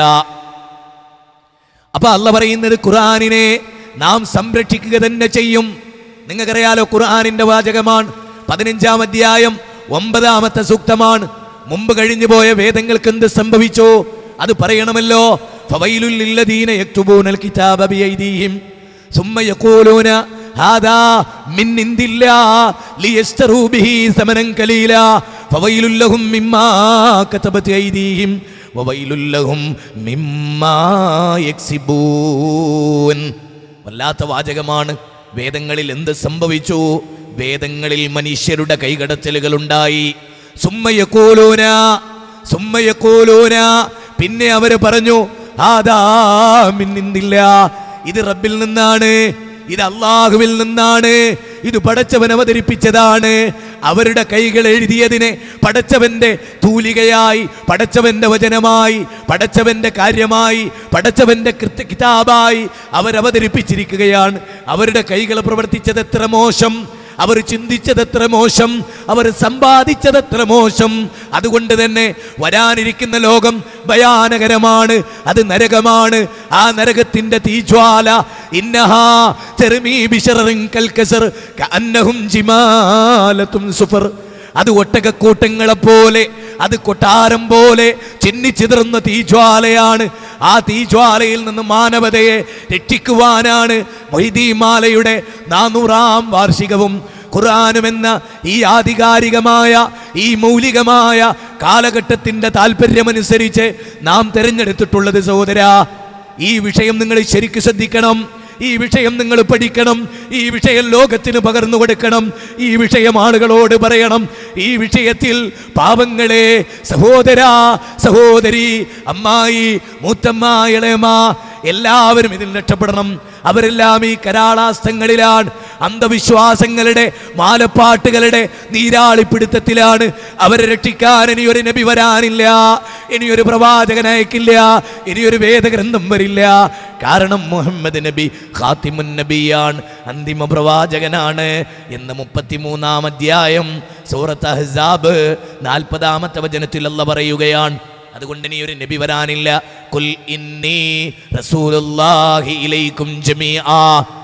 അപ്പൊ അല്ല പറയുന്നത് ഖുർആനിനെ നാം സംരക്ഷിക്കുക തന്നെ ചെയ്യും നിങ്ങൾക്കറിയാലോ ഖുർആനിന്റെ വാചകമാണ് പതിനഞ്ചാം അധ്യായം ഒമ്പതാമത്തെ സൂക്തമാണ് മുമ്പ് കഴിഞ്ഞു പോയ വേദങ്ങൾക്ക് എന്ത് സംഭവിച്ചോ അത് പറയണമല്ലോ ഫവൈലുൽ ലില്ലദീന യക്തുബൂനൽ കിതാബ ബിയൈദീഹിം ثم يقولون هذا من عند الله ليشتروا به ثمنا قليلا فويل لهم مما كتبت أيديهم وويل لهم مما يكسبون വല്ലാത്ത വാചകമാണ് വേദങ്ങളിൽ എന്ത് സംഭവിച്ചു വേദങ്ങളിൽ മനുഷ്യരുടെ കൈകടത്തലുകൾ ഉണ്ടായി സുമ്മയക്കോലൂന സുമ്മയക്കോലൂന പിന്നെ അവര് പറഞ്ഞു ആദാ മിന്നില്ല ഇത് റബ്ബിൽ നിന്നാണ് ഇത് അള്ളാഹുവിൽ നിന്നാണ് ഇത് പടച്ചവൻ അവതരിപ്പിച്ചതാണ് അവരുടെ കൈകൾ എഴുതിയതിനെ പടച്ചവന്റെ തൂലികയായി പടച്ചവന്റെ വചനമായി പടച്ചവന്റെ കാര്യമായി പടച്ചവന്റെ കൃത്യ കിതാബായി അവരവതരിപ്പിച്ചിരിക്കുകയാണ് അവരുടെ കൈകൾ പ്രവർത്തിച്ചത് എത്ര മോശം അവർ ചിന്തിച്ചത് എത്ര മോശം അവർ സമ്പാദിച്ചത് എത്ര മോശം അതുകൊണ്ട് തന്നെ വരാനിരിക്കുന്ന ലോകം ഭയാനകരമാണ് അത് നരകമാണ് ആ നരകത്തിന്റെ തീജ്വാല ഇന്നഹാ തെർമീ ബിശറിൻ കൽക്കസർ കഅന്നഹും ജിമാലത്തും സുഫർ അത് ഒട്ടകക്കൂട്ടങ്ങളെ പോലെ അത് കൊട്ടാരം പോലെ ചിന്നിച്ചിതറുന്ന തീജ്വാലയാണ് ആ തീജ്വാലയിൽ നിന്ന് മാനവതയെ രക്ഷിക്കുവാനാണ് മൊയ്തീമാലയുടെ നാനൂറാം വാർഷികവും ഖുർആാനും എന്ന ഈ ആധികാരികമായ ഈ മൗലികമായ കാലഘട്ടത്തിന്റെ താല്പര്യമനുസരിച്ച് നാം തിരഞ്ഞെടുത്തിട്ടുള്ളത് സഹോദര ഈ വിഷയം നിങ്ങൾ ശരിക്കും ശ്രദ്ധിക്കണം ഈ വിഷയം നിങ്ങൾ പഠിക്കണം ഈ വിഷയം ലോകത്തിന് പകർന്നു കൊടുക്കണം ഈ വിഷയം ആളുകളോട് പറയണം ഈ വിഷയത്തിൽ പാവങ്ങളെ സഹോദര സഹോദരി അമ്മായി മൂത്തമ്മ ഇളയമ്മ എല്ലാവരും ഇതിൽ രക്ഷപ്പെടണം അവരെല്ലാം ഈ കരാളാസ്തങ്ങളിലാണ് അന്ധവിശ്വാസങ്ങളുടെ മാലപ്പാട്ടുകളുടെ നീരാളിപ്പിടുത്തത്തിലാണ് അവരെ രക്ഷിക്കാൻ ഇനിയൊരു നബി വരാനില്ല ഇനിയൊരു പ്രവാചകൻ അയക്കില്ല ഇനിയൊരു വേദഗ്രന്ഥം വരില്ല കാരണം മുഹമ്മദ് നബി ഖാത്തിമുൻ നബിയാണ് അന്തിമ പ്രവാചകനാണ് എന്ന് മുപ്പത്തിമൂന്നാം അധ്യായം സൂറത്ത് അഹ്സാബ് നാൽപ്പതാമത്തെ വചനത്തിൽ അല്ല പറയുകയാണ് അതുകൊണ്ട് ഇനി ഒരു നബി വരാനില്ല കുൽ ഇന്നി റസൂലുള്ളാഹി ഇലൈക്കും ജമീആ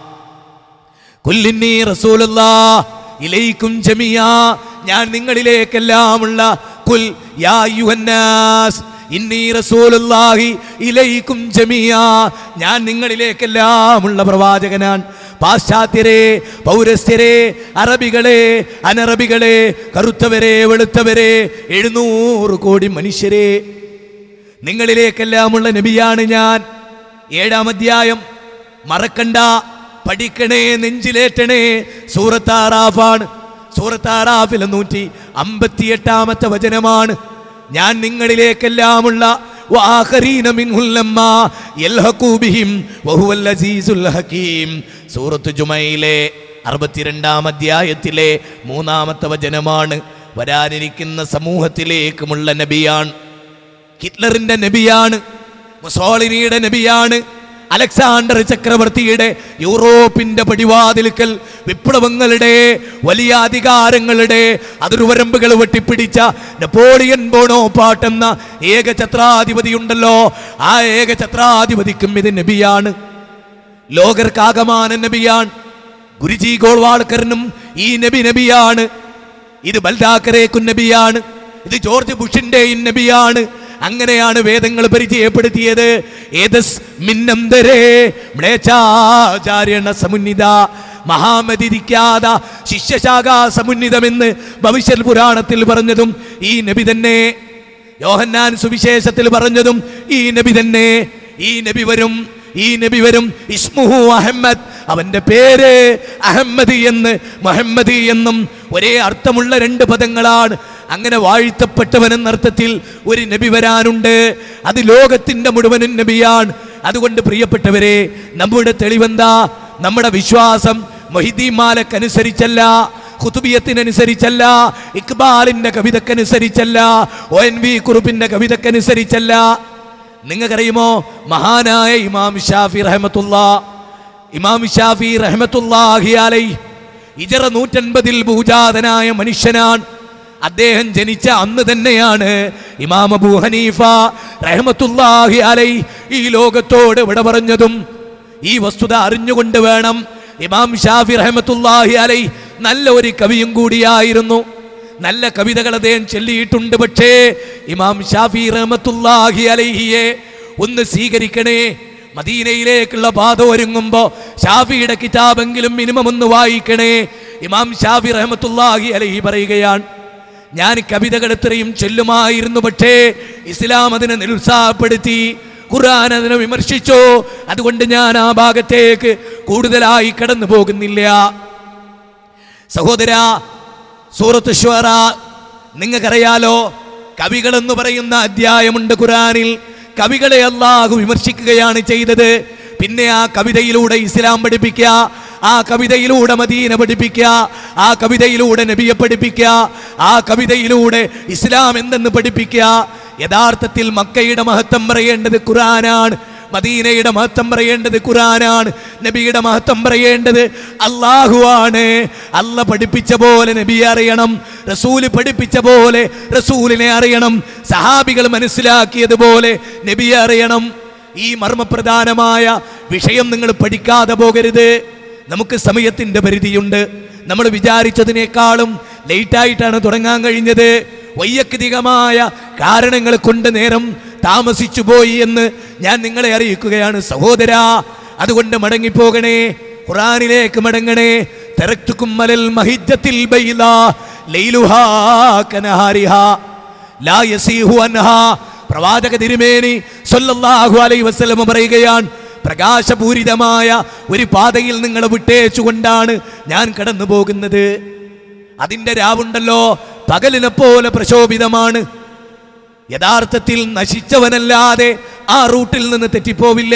കുല്ലിന്നി റസൂലുള്ളാ ഇലൈക്കും ജമിയാ ഞാൻ നിങ്ങളിലേക്കെല്ലാമുള്ള കുൽ യാ അയ്യുഹന്നാസ് ഇന്നി റസൂലുള്ളാഹി ഇലൈക്കും ജമിയാ ഞാൻ നിങ്ങളിലേക്കെല്ലാമുള്ള പ്രവാചകനാണ് പാശ്ചാത്യരെ പൗരസ്ത്യരെ അറബികളെ അനറബികളെ കറുത്തവരെ വെളുത്തവരെ എഴുന്നൂറ് കോടി മനുഷ്യരെ നിങ്ങളിലേക്കെല്ലാമുള്ള നബിയാണ് ഞാൻ ഏഴാം അധ്യായം മറക്കണ്ട പഠിക്കണേ നെഞ്ചിലേറ്റണേ സൂറത്താറാഫാണ് സൂറത്താറാഫിലെ നൂറ്റി അമ്പത്തിയെട്ടാമത്തെ വചനമാണ് ഞാൻ നിങ്ങളിലേക്കെല്ലാമുള്ള വആഖരീന മിൻഹുൽ ലമ്മാ യൽഹഖൂ ബിഹിം വഹുവൽ അസീസുൽ ഹകീം സൂറത്ത് ജുമയിലെ അറുപത്തിരണ്ടാം അധ്യായത്തിലെ മൂന്നാമത്തെ വചനമാണ് വരാനിരിക്കുന്ന സമൂഹത്തിലേക്കുമുള്ള നബിയാണ് ഹിറ്റ്ലറിന്റെ നബിയാണ് മുസോളിനിയുടെ നബിയാണ് അലക്സാണ്ടർ ചക്രവർത്തിയുടെ യൂറോപ്പിന്റെ പടിവാതിൽക്കൽ വിപ്ലവങ്ങളുടെ വലിയ അധികാരങ്ങളുടെ അതിർവരമ്പുകൾ വെട്ടിപ്പിടിച്ച നെപ്പോളിയൻ ബോണോപാട്ട് എന്ന ഏകഛത്രാധിപതി ഉണ്ടല്ലോ ആ ഏകഛത്രാധിപതിക്കും ഇത് നബിയാണ് ലോകർക്കാകമാന നബിയാണ് ഗുരുജി ഗോൾവാൾക്കറിനും ഈ നബി നബിയാണ് ഇത് ബൽദാക്കരേക്കും നബിയാണ് ഇത് ജോർജ് ബുഷിന്റെയും നബിയാണ് അങ്ങനെയാണ് വേദങ്ങൾ പരിചയപ്പെടുത്തിയത് ഏതസ് മിന്നന്തരേ മ്ലേച്ഛാചാര്യണ സമുന്നിത മഹാമതിരിക്കാത ശിഷ്യശാഖാ സമുന്നിതമെന്ന് ഭവിഷ്യൽ പുരാണത്തിൽ പറഞ്ഞതും ഈ നബി തന്നെ യോഹന്നാൻ സുവിശേഷത്തിൽ പറഞ്ഞതും ഈ നബി തന്നെ ഈ നബി വരും ഈ നബി വരും ഇസ്മുഹു അഹമ്മദ് അവന്റെ പേര് അഹമ്മദ് എന്ന് മുഹമ്മദ് എന്നും ഒരേ അർത്ഥമുള്ള രണ്ട് പദങ്ങളാണ് അങ്ങനെ വാഴ്ത്തപ്പെട്ടവൻ എന്നർത്ഥത്തിൽ ഒരു നബി വരാനുണ്ട് അത് ലോകത്തിന്റെ മുഴുവനും നബിയാണ് അതുകൊണ്ട് പ്രിയപ്പെട്ടവരെ നമ്മുടെ തെളിവെന്താ നമ്മുടെ വിശ്വാസം മൊഹിദ്ദീൻ മാലക്കനുസരിച്ചല്ല ഖുതുബിയത്തിനനുസരിച്ചല്ല ഇക്ബാലിന്റെ കവിതക്കനുസരിച്ചല്ല ഒ എൻ വി കുറുപ്പിന്റെ കവിതക്കനുസരിച്ചല്ല നിങ്ങൾക്കറിയുമോ മഹാനായ ഇമാം ഷാഫി റഹമത്തുള്ള ഇമാം ഷാഫി റഹമത്തുല്ലാഹി അലൈ ഇജറ നൂറ്റൻപതിൽ ഭൂജാതനായ മനുഷ്യനാണ് അദ്ദേഹം ജനിച്ച അന്ന് തന്നെയാണ് ഇമാം അബൂ ഹനീഫ റഹമത്തുല്ലാഹി അലൈ ഈ ലോകത്തോട് വിട പറഞ്ഞതും ഈ വസ്തുത അറിഞ്ഞുകൊണ്ട് വേണം ഇമാം ഷാഫി റഹമത്തുല്ലാഹി അലൈ നല്ല ഒരു കവിയും കൂടിയായിരുന്നു നല്ല കവിതകൾ അദ്ദേഹം ചൊല്ലിയിട്ടുണ്ട് പക്ഷേ ഇമാം ഷാഫി റഹമത്തുല്ലാഹി അലൈഹിയെ ഒന്ന് സ്വീകരിക്കണേ മദീനയിലേക്കുള്ള പാത ഒരുങ്ങുമ്പോ ഷാഫിയുടെ കിതാബെങ്കിലും മിനിമം ഒന്ന് വായിക്കണേ ഇമാം ഷാഫി റഹമത്തുല്ലാഹി അലൈഹി പറയുകയാണ് ഞാൻ കവിതകൾ ഇത്രയും ചൊല്ലുമായിരുന്നു പക്ഷേ ഇസ്ലാം അതിനെ നിരുത്സാഹപ്പെടുത്തി ഖുർആൻ അതിനെ വിമർശിച്ചു അതുകൊണ്ട് ഞാൻ ആ ഭാഗത്തേക്ക് കൂടുതലായി കടന്നു പോകുന്നില്ല സഹോദര സൂറത്ത് ഷ്വറ നിങ്ങൾക്കറിയാലോ കവികൾ എന്ന് പറയുന്ന അധ്യായമുണ്ട് ഖുറാനിൽ കവികളെ അള്ളാഹു വിമർശിക്കുകയാണ് ചെയ്തത് പിന്നെ ആ കവിതയിലൂടെ ഇസ്ലാം പഠിപ്പിക്കുക ആ കവിതയിലൂടെ മദീന പഠിപ്പിക്കുക ആ കവിതയിലൂടെ നബിയെ പഠിപ്പിക്കുക ആ കവിതയിലൂടെ ഇസ്ലാം എന്തെന്ന് പഠിപ്പിക്കുക യഥാർത്ഥത്തിൽ മക്കയുടെ മഹത്വം പറയേണ്ടത് ഖുറാനാണ് മദീനയുടെ മഹത്വം പറയേണ്ടത് ഖുറാനാണ് നബിയുടെ മഹത്വം പറയേണ്ടത് അള്ളാഹുവാണ് അല്ല പഠിപ്പിച്ച പോലെ നബിയെ അറിയണം റസൂല് പഠിപ്പിച്ച പോലെ റസൂലിനെ അറിയണം സഹാബികൾ മനസ്സിലാക്കിയതുപോലെ നബിയെ അറിയണം ഈ മർമ്മപ്രധാനമായ വിഷയം നിങ്ങൾ പഠിക്കാതെ പോകരുത് നമുക്ക് സമയത്തിന്റെ പരിധിയുണ്ട് നമ്മൾ വിചാരിച്ചതിനേക്കാളും ലേറ്റായിട്ടാണ് തുടങ്ങാൻ കഴിഞ്ഞത് വൈയക്തികമായ കാരണങ്ങൾ കൊണ്ട് നേരം താമസിച്ചു പോയി എന്ന് ഞാൻ നിങ്ങളെ അറിയിക്കുകയാണ് സഹോദര അതുകൊണ്ട് മടങ്ങിപ്പോകണേ ഖുറാനിലേക്ക് മടങ്ങണേ തെരക്തുക്കും മലൽ മഹിജത്തിൽ ബൈലാ ലൈലുഹാ കനഹാരിഹാ ലാ യസീഹു അൻഹാ പ്രവാചക തിരുമേനി സല്ലല്ലാഹു അലൈഹി വസല്ലം പറയുകയാണ് പ്രകാശപൂരിതമായ ഒരു പാതയിൽ നിങ്ങളെ വിട്ടേച്ചുകൊണ്ടാണ് ഞാൻ കടന്നു പോകുന്നത് അതിന്റെ രാവുണ്ടല്ലോ പകലിനെ പോലെ പ്രശോഭിതമാണ് യഥാർത്ഥത്തിൽ നശിച്ചവനല്ലാതെ ആ റൂട്ടിൽ നിന്ന് തെറ്റിപ്പോവില്ല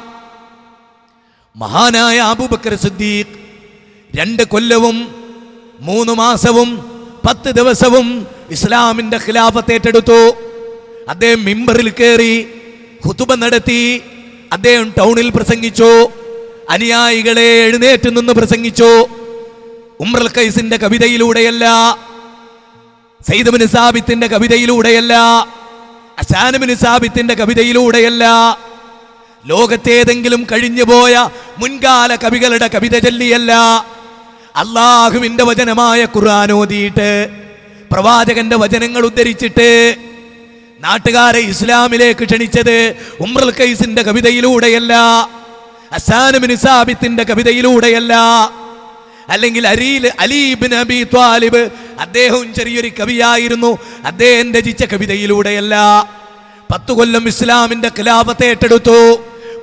മഹാനായ അബൂബക്കർ സിദ്ദീഖ് രണ്ട് കൊല്ലവും മൂന്ന് മാസവും പത്ത് ദിവസവും ഇസ്ലാമിന്റെ ഖിലാഫത്ത് ഏറ്റെടുത്തു അദ്ദേഹം മിമ്പറിൽ കയറി ഹുതുബ നടത്തി അദ്ദേഹം ടൗണിൽ പ്രസംഗിച്ചു അനുയായികളെ എഴുന്നേറ്റ് നിന്ന് പ്രസംഗിച്ചു ഉമ്രൽ കൈസിന്റെ കവിതയിലൂടെയല്ല സൈദബിന് സാബിത്തിന്റെ കവിതയിലൂടെയല്ല അസാനബിന് സാബിത്തിന്റെ കവിതയിലൂടെയല്ല ലോകത്തേതെങ്കിലും കഴിഞ്ഞുപോയ മുൻകാല കവികളുടെ കവിത ചൊല്ലിയല്ല അള്ളാഹുവിന്റെ വചനമായ ഖുർആൻ ഓതിയിട്ട് പ്രവാചകന്റെ വചനങ്ങൾ ഉദ്ധരിച്ചിട്ട് നാട്ടുകാരെ ഇസ്ലാമിലേക്ക് ക്ഷണിച്ചത് ഉമ്രൽ കൈസിന്റെ കവിതയിലൂടെയല്ല അസാനബിന് സാബിത്തിന്റെ കവിതയിലൂടെയല്ല അല്ലെങ്കിൽ അരീൽ അലീബിൻ അബി ത്വാലിബ് അദ്ദേഹവും ചെറിയൊരു കവിയായിരുന്നു അദ്ദേഹം രചിച്ച കവിതയിലൂടെയല്ല പത്തു കൊല്ലം ഇസ്ലാമിന്റെ ഖിലാഫത്തെ ഏറ്റെടുത്തു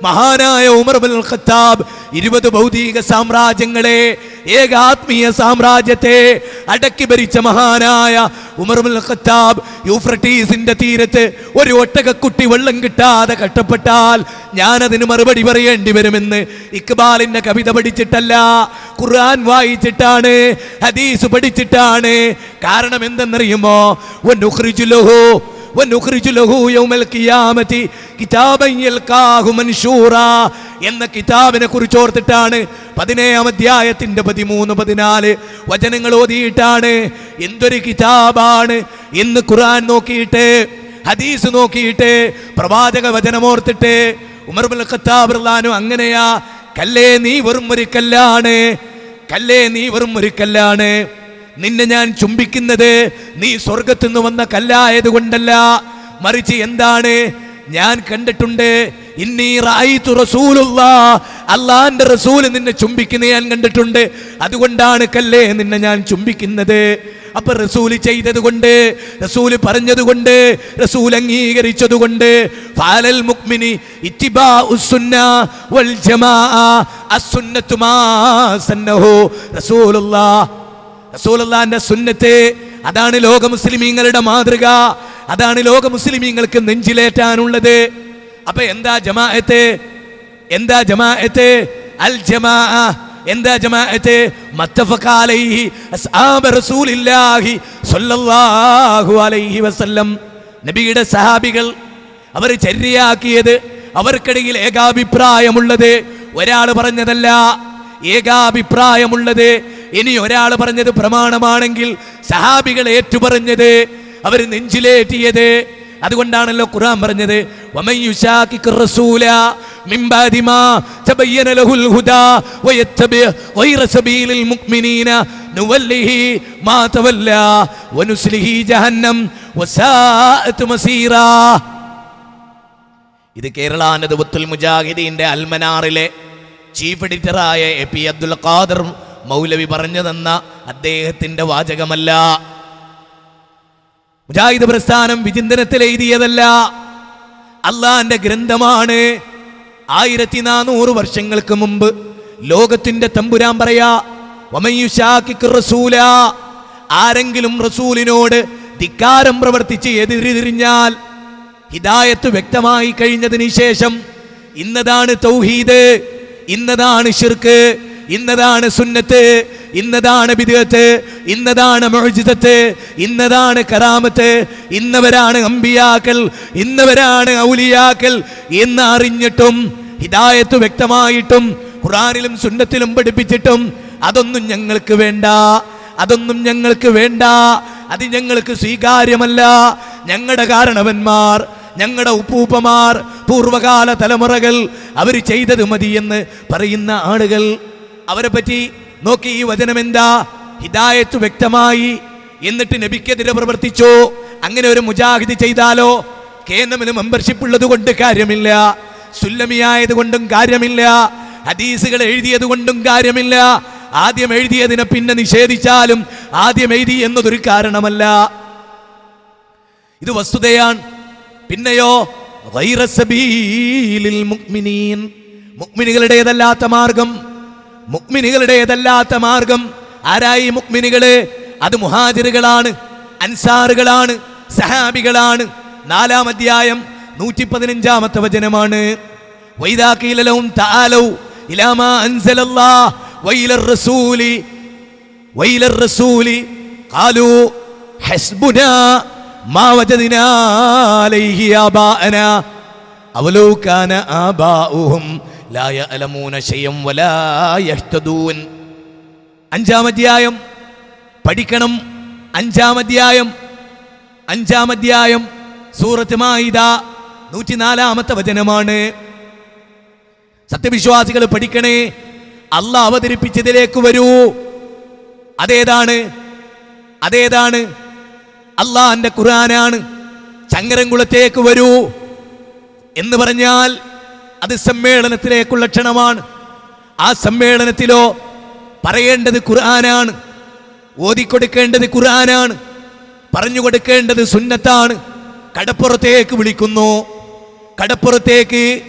മഹാനായ ഉമർ ബിൻ ഖത്താബ് ഇരുപത് ഭൗതിക സാമ്രാജ്യങ്ങളെ ഏകാത്മീയ സാമ്രാജ്യത്തെ അടക്കി ഭരിച്ച മഹാനായ ഉമർ ബിൻ ഖത്താബ് യൂഫ്രട്ടീസിന്റെ തീരത്ത് ഒരു ഒട്ടകക്കുട്ടി വെള്ളം കിട്ടാതെ കഷ്ടപ്പെട്ടാൽ ഞാനതിന് മറുപടി പറയേണ്ടി വരുമെന്ന് ഇക്ബാലിന്റെ കവിത പഠിച്ചിട്ടല്ല ഖുർആൻ വായിച്ചിട്ടാണ് ഹദീസ് പഠിച്ചിട്ടാണ് കാരണം എന്തെന്നറിയുമോ വനുഖ്രിജു ലഹു വനുഖ്രിജു ലഹു യൗമൽ ഖിയാമത്തി കിതാബൻ യൽഖാഹു മൻശൂറാ എന്ന കിതാബിനെ കുറിച്ച് ഓർത്തിട്ടാണ് പതിനേഴാം അധ്യായത്തിന്റെ പതിമൂന്ന് പതിനാല് വചനങ്ങൾ ഓതിയിട്ടാണ് എന്തൊരു കിതാബാണ് എന്ന് ഖുർആൻ നോക്കിയിട്ട് ഹദീസ് നോക്കിയിട്ട് പ്രവാചക വചനമോർത്തിട്ട് ഉമർ ബിൻ ഖത്താബ് റളിയല്ലാഹു അങ്ങനെയാ കല്ലേ നീ വെറും ഒരു കല്ലാണ് കല്ലേ നീ വെറും ഒരു കല്ലാണ് നിന്നെ ഞാൻ ചുംബിക്കുന്നത് നീ സ്വർഗത്തു നിന്ന് വന്ന കല്ലായത് കൊണ്ടല്ല മറിച്ച് എന്താണ് ഞാൻ കണ്ടിട്ടുണ്ട് ഇന്നീ റായിത്തു റസൂലുള്ള അള്ളാന്റെ റസൂല് നിന്നെ ചുംബിക്കുന്ന ഞാൻ കണ്ടിട്ടുണ്ട് അതുകൊണ്ടാണ് കല്ലേ നിന്നെ ഞാൻ ചുംബിക്കുന്നത് അപ്പൊ റസൂല് ചെയ്തത് കൊണ്ട് റസൂല് പറഞ്ഞത് കൊണ്ട് റസൂൽ അംഗീകരിച്ചത് കൊണ്ട് ഫാലൽ മുക്മിനി ഇത്തിബാഉ സുന്ന വൽ ജമാഅ അസ്സുന്നത്തു മാ സന്നഹു റസൂലുള്ളാഹ് റസൂലുള്ളാന്റെ സുന്നത്ത് അതാണ് ലോക മുസ്ലിമീങ്ങളുടെ മാതൃക അതാണ് ലോക മുസ്ലിമീങ്ങൾക്ക് നെഞ്ചിലേറ്റാനുള്ളത് അപ്പൊ എന്താ ജമാഅത്ത് എന്താ ജമാഅത്ത് അൽ ജമാ എന്താ ജമാഅത്ത് മത്തഫഖ അലൈഹി അസ്ഹാബ റസൂലില്ലാഹി സ്വല്ലല്ലാഹു അലൈഹി വസല്ലം നബിയുടെ സഹാബികൾ അവർ ചര്യയാക്കിയത് അവർക്കിടയിൽ ഏകാഭിപ്രായമുള്ളത് ഒരാൾ പറഞ്ഞതല്ല ഏകാഭിപ്രായമുള്ളത് ഇനി ഒരാൾ പറഞ്ഞത് പ്രമാണമാണെങ്കിൽ സഹാബികൾ ഏറ്റുപറഞ്ഞത് അവർ നെഞ്ചിലേറ്റിയത് അതുകൊണ്ടാണല്ലോ ഖുർആൻ പറഞ്ഞത് വമൻ യുശാക്കിക് റസൂല മിൻ ബാദി മാ തബയ്യന ലഹുൽ ഹുദാ വയത്തബി ഗൈറ സബീലിൽ മുഅ്മിനീന നുവല്ലിഹി മാ തവല്ല വനുസ്ലിഹി ജഹന്നം വസാഅത് മസീറാ ഇത് കേരള നദുവത്തുൽ മുജാഹിദീന്റെ അൽമനാറിലെ ചീഫ് എഡിറ്ററായ എ പി അബ്ദുൽ ഖാദർ മൗലവി പറഞ്ഞു തന്ന അദ്ദേഹത്തിന്റെ വാചകമല്ല മുജാഹിദ് പ്രസ്ഥാനം വിചിന്തനത്തിൽ എഴുതിയതല്ല അള്ളാന്റെ ഗ്രന്ഥമാണ് ആയിരത്തി നാനൂറ് വർഷങ്ങൾക്ക് മുമ്പ് ലോകത്തിന്റെ തമ്പുരാൻ പറയാ വമയുശാക്കിക്ക് റസൂല ആരെങ്കിലും റസൂലിനോട് ധിക്കാരം പ്രവർത്തിച്ച് എതിരിതിരിഞ്ഞാൽ ഹിദായത്ത് വ്യക്തമായി കഴിഞ്ഞതിന് ശേഷം ഇന്നതാണ് തൗഹീദ് ഇന്നതാണ് ഷിർക്ക് ഇന്നതാണ് സുന്നത്ത് ഇന്നതാണ് ബിദത്ത് ഇന്നതാണ് മുഅ്ജിസത്ത് ഇന്നതാണ് കറാമത്ത് ഇന്നവരാണ് അമ്പിയാക്കൾ ഇന്നവരാണ് ഔലിയാക്കൾ എന്ന് അറിഞ്ഞിട്ടും ഹിദായത്ത് വ്യക്തമായിട്ടും ഖുറാനിലും സുന്നത്തിലും പഠിപ്പിച്ചിട്ടും അതൊന്നും ഞങ്ങൾക്ക് വേണ്ട അതൊന്നും ഞങ്ങൾക്ക് വേണ്ട അത് ഞങ്ങൾക്ക് സ്വീകാര്യമല്ല ഞങ്ങളുടെ കാരണവന്മാർ ഞങ്ങളുടെ ഉപ്പൂപ്പമാർ പൂർവകാല തലമുറകൾ അവർ ചെയ്തത് മതിയെന്ന് പറയുന്ന ആളുകൾ അവരെ പറ്റി നോക്കി ഈ വചനം എന്താ ഹിദായത്ത് വ്യക്തമായി എന്നിട്ട് നബിക്കെതിരെ പ്രവർത്തിച്ചു അങ്ങനെ ഒരു മുജാഹിദ് ചെയ്താലോ കേന്ദ്രമിന് മെമ്പർഷിപ്പ് ഉള്ളത് കൊണ്ട് കാര്യമില്ല സുല്ലമിയായത് കൊണ്ടും കാര്യമില്ല ഹദീസുകൾ എഴുതിയത് കൊണ്ടും കാര്യമില്ല ആദ്യം എഴുതിയതിനെ പിന്നെ നിഷേധിച്ചാലും ആദ്യം എഴുതി എന്നതൊരു കാരണമല്ല ഇത് വസ്തുതയാണ് പിന്നെയോ ഗൈറ സബീലിൽ മുഅ്മിനീൻ മുഅ്മിനുകളുടേതല്ലാത്ത മാർഗം മുഅ്മിനുകളുടേതല്ലാത്ത മാർഗം ആരായി മുഅ്മിനുകള് അത് മുഹാജിറുകളാണ് അൻസാറുകളാണ് സഹാബികളാണ് നാലാം അധ്യായം നൂറ്റി പതിനഞ്ചാമത്തെ വചനമാണ് വൈദാഖീലവും താലൗ ഇലാമാ അൻസലല്ലാഹ് വൈലർ റസൂലി വൈലർ റസൂലി ഖാലു ഹസ്ബുനാ മാ വജദ്നാ അലൈഹി ആബാഅനാ അവലോ കാന ആബാഉഹും ലാ യഅലമൂന ശൈഅൻ വലാ യഹ്തദൂൻ അഞ്ചാം അധ്യായം പഠിക്കണം അഞ്ചാം അധ്യായം അഞ്ചാം അധ്യായം സൂറത്ത് മായിദ നൂറ്റിനാലാമത്തെ വചനമാണ് സത്യവിശ്വാസികൾ പഠിക്കണേ അല്ല അവതരിപ്പിച്ചതിലേക്ക് വരൂ അതേതാണ് അതേതാണ് അള്ളാന്റെ ഖുർആനാണ് ചങ്ങരംകുളത്തേക്ക് വരൂ എന്ന് പറഞ്ഞാൽ അത് സമ്മേളനത്തിലേക്കുള്ള ക്ഷണമാണ് ആ സമ്മേളനത്തിലോ പറയേണ്ടത് ഖുർആനാണ് ഓതിക്കൊടുക്കേണ്ടത് ഖുർആനാണ് പറഞ്ഞു കൊടുക്കേണ്ടത് സുന്നത്താണ് കടപ്പുറത്തേക്ക് വിളിക്കുന്നു കടപ്പുറത്തേക്ക്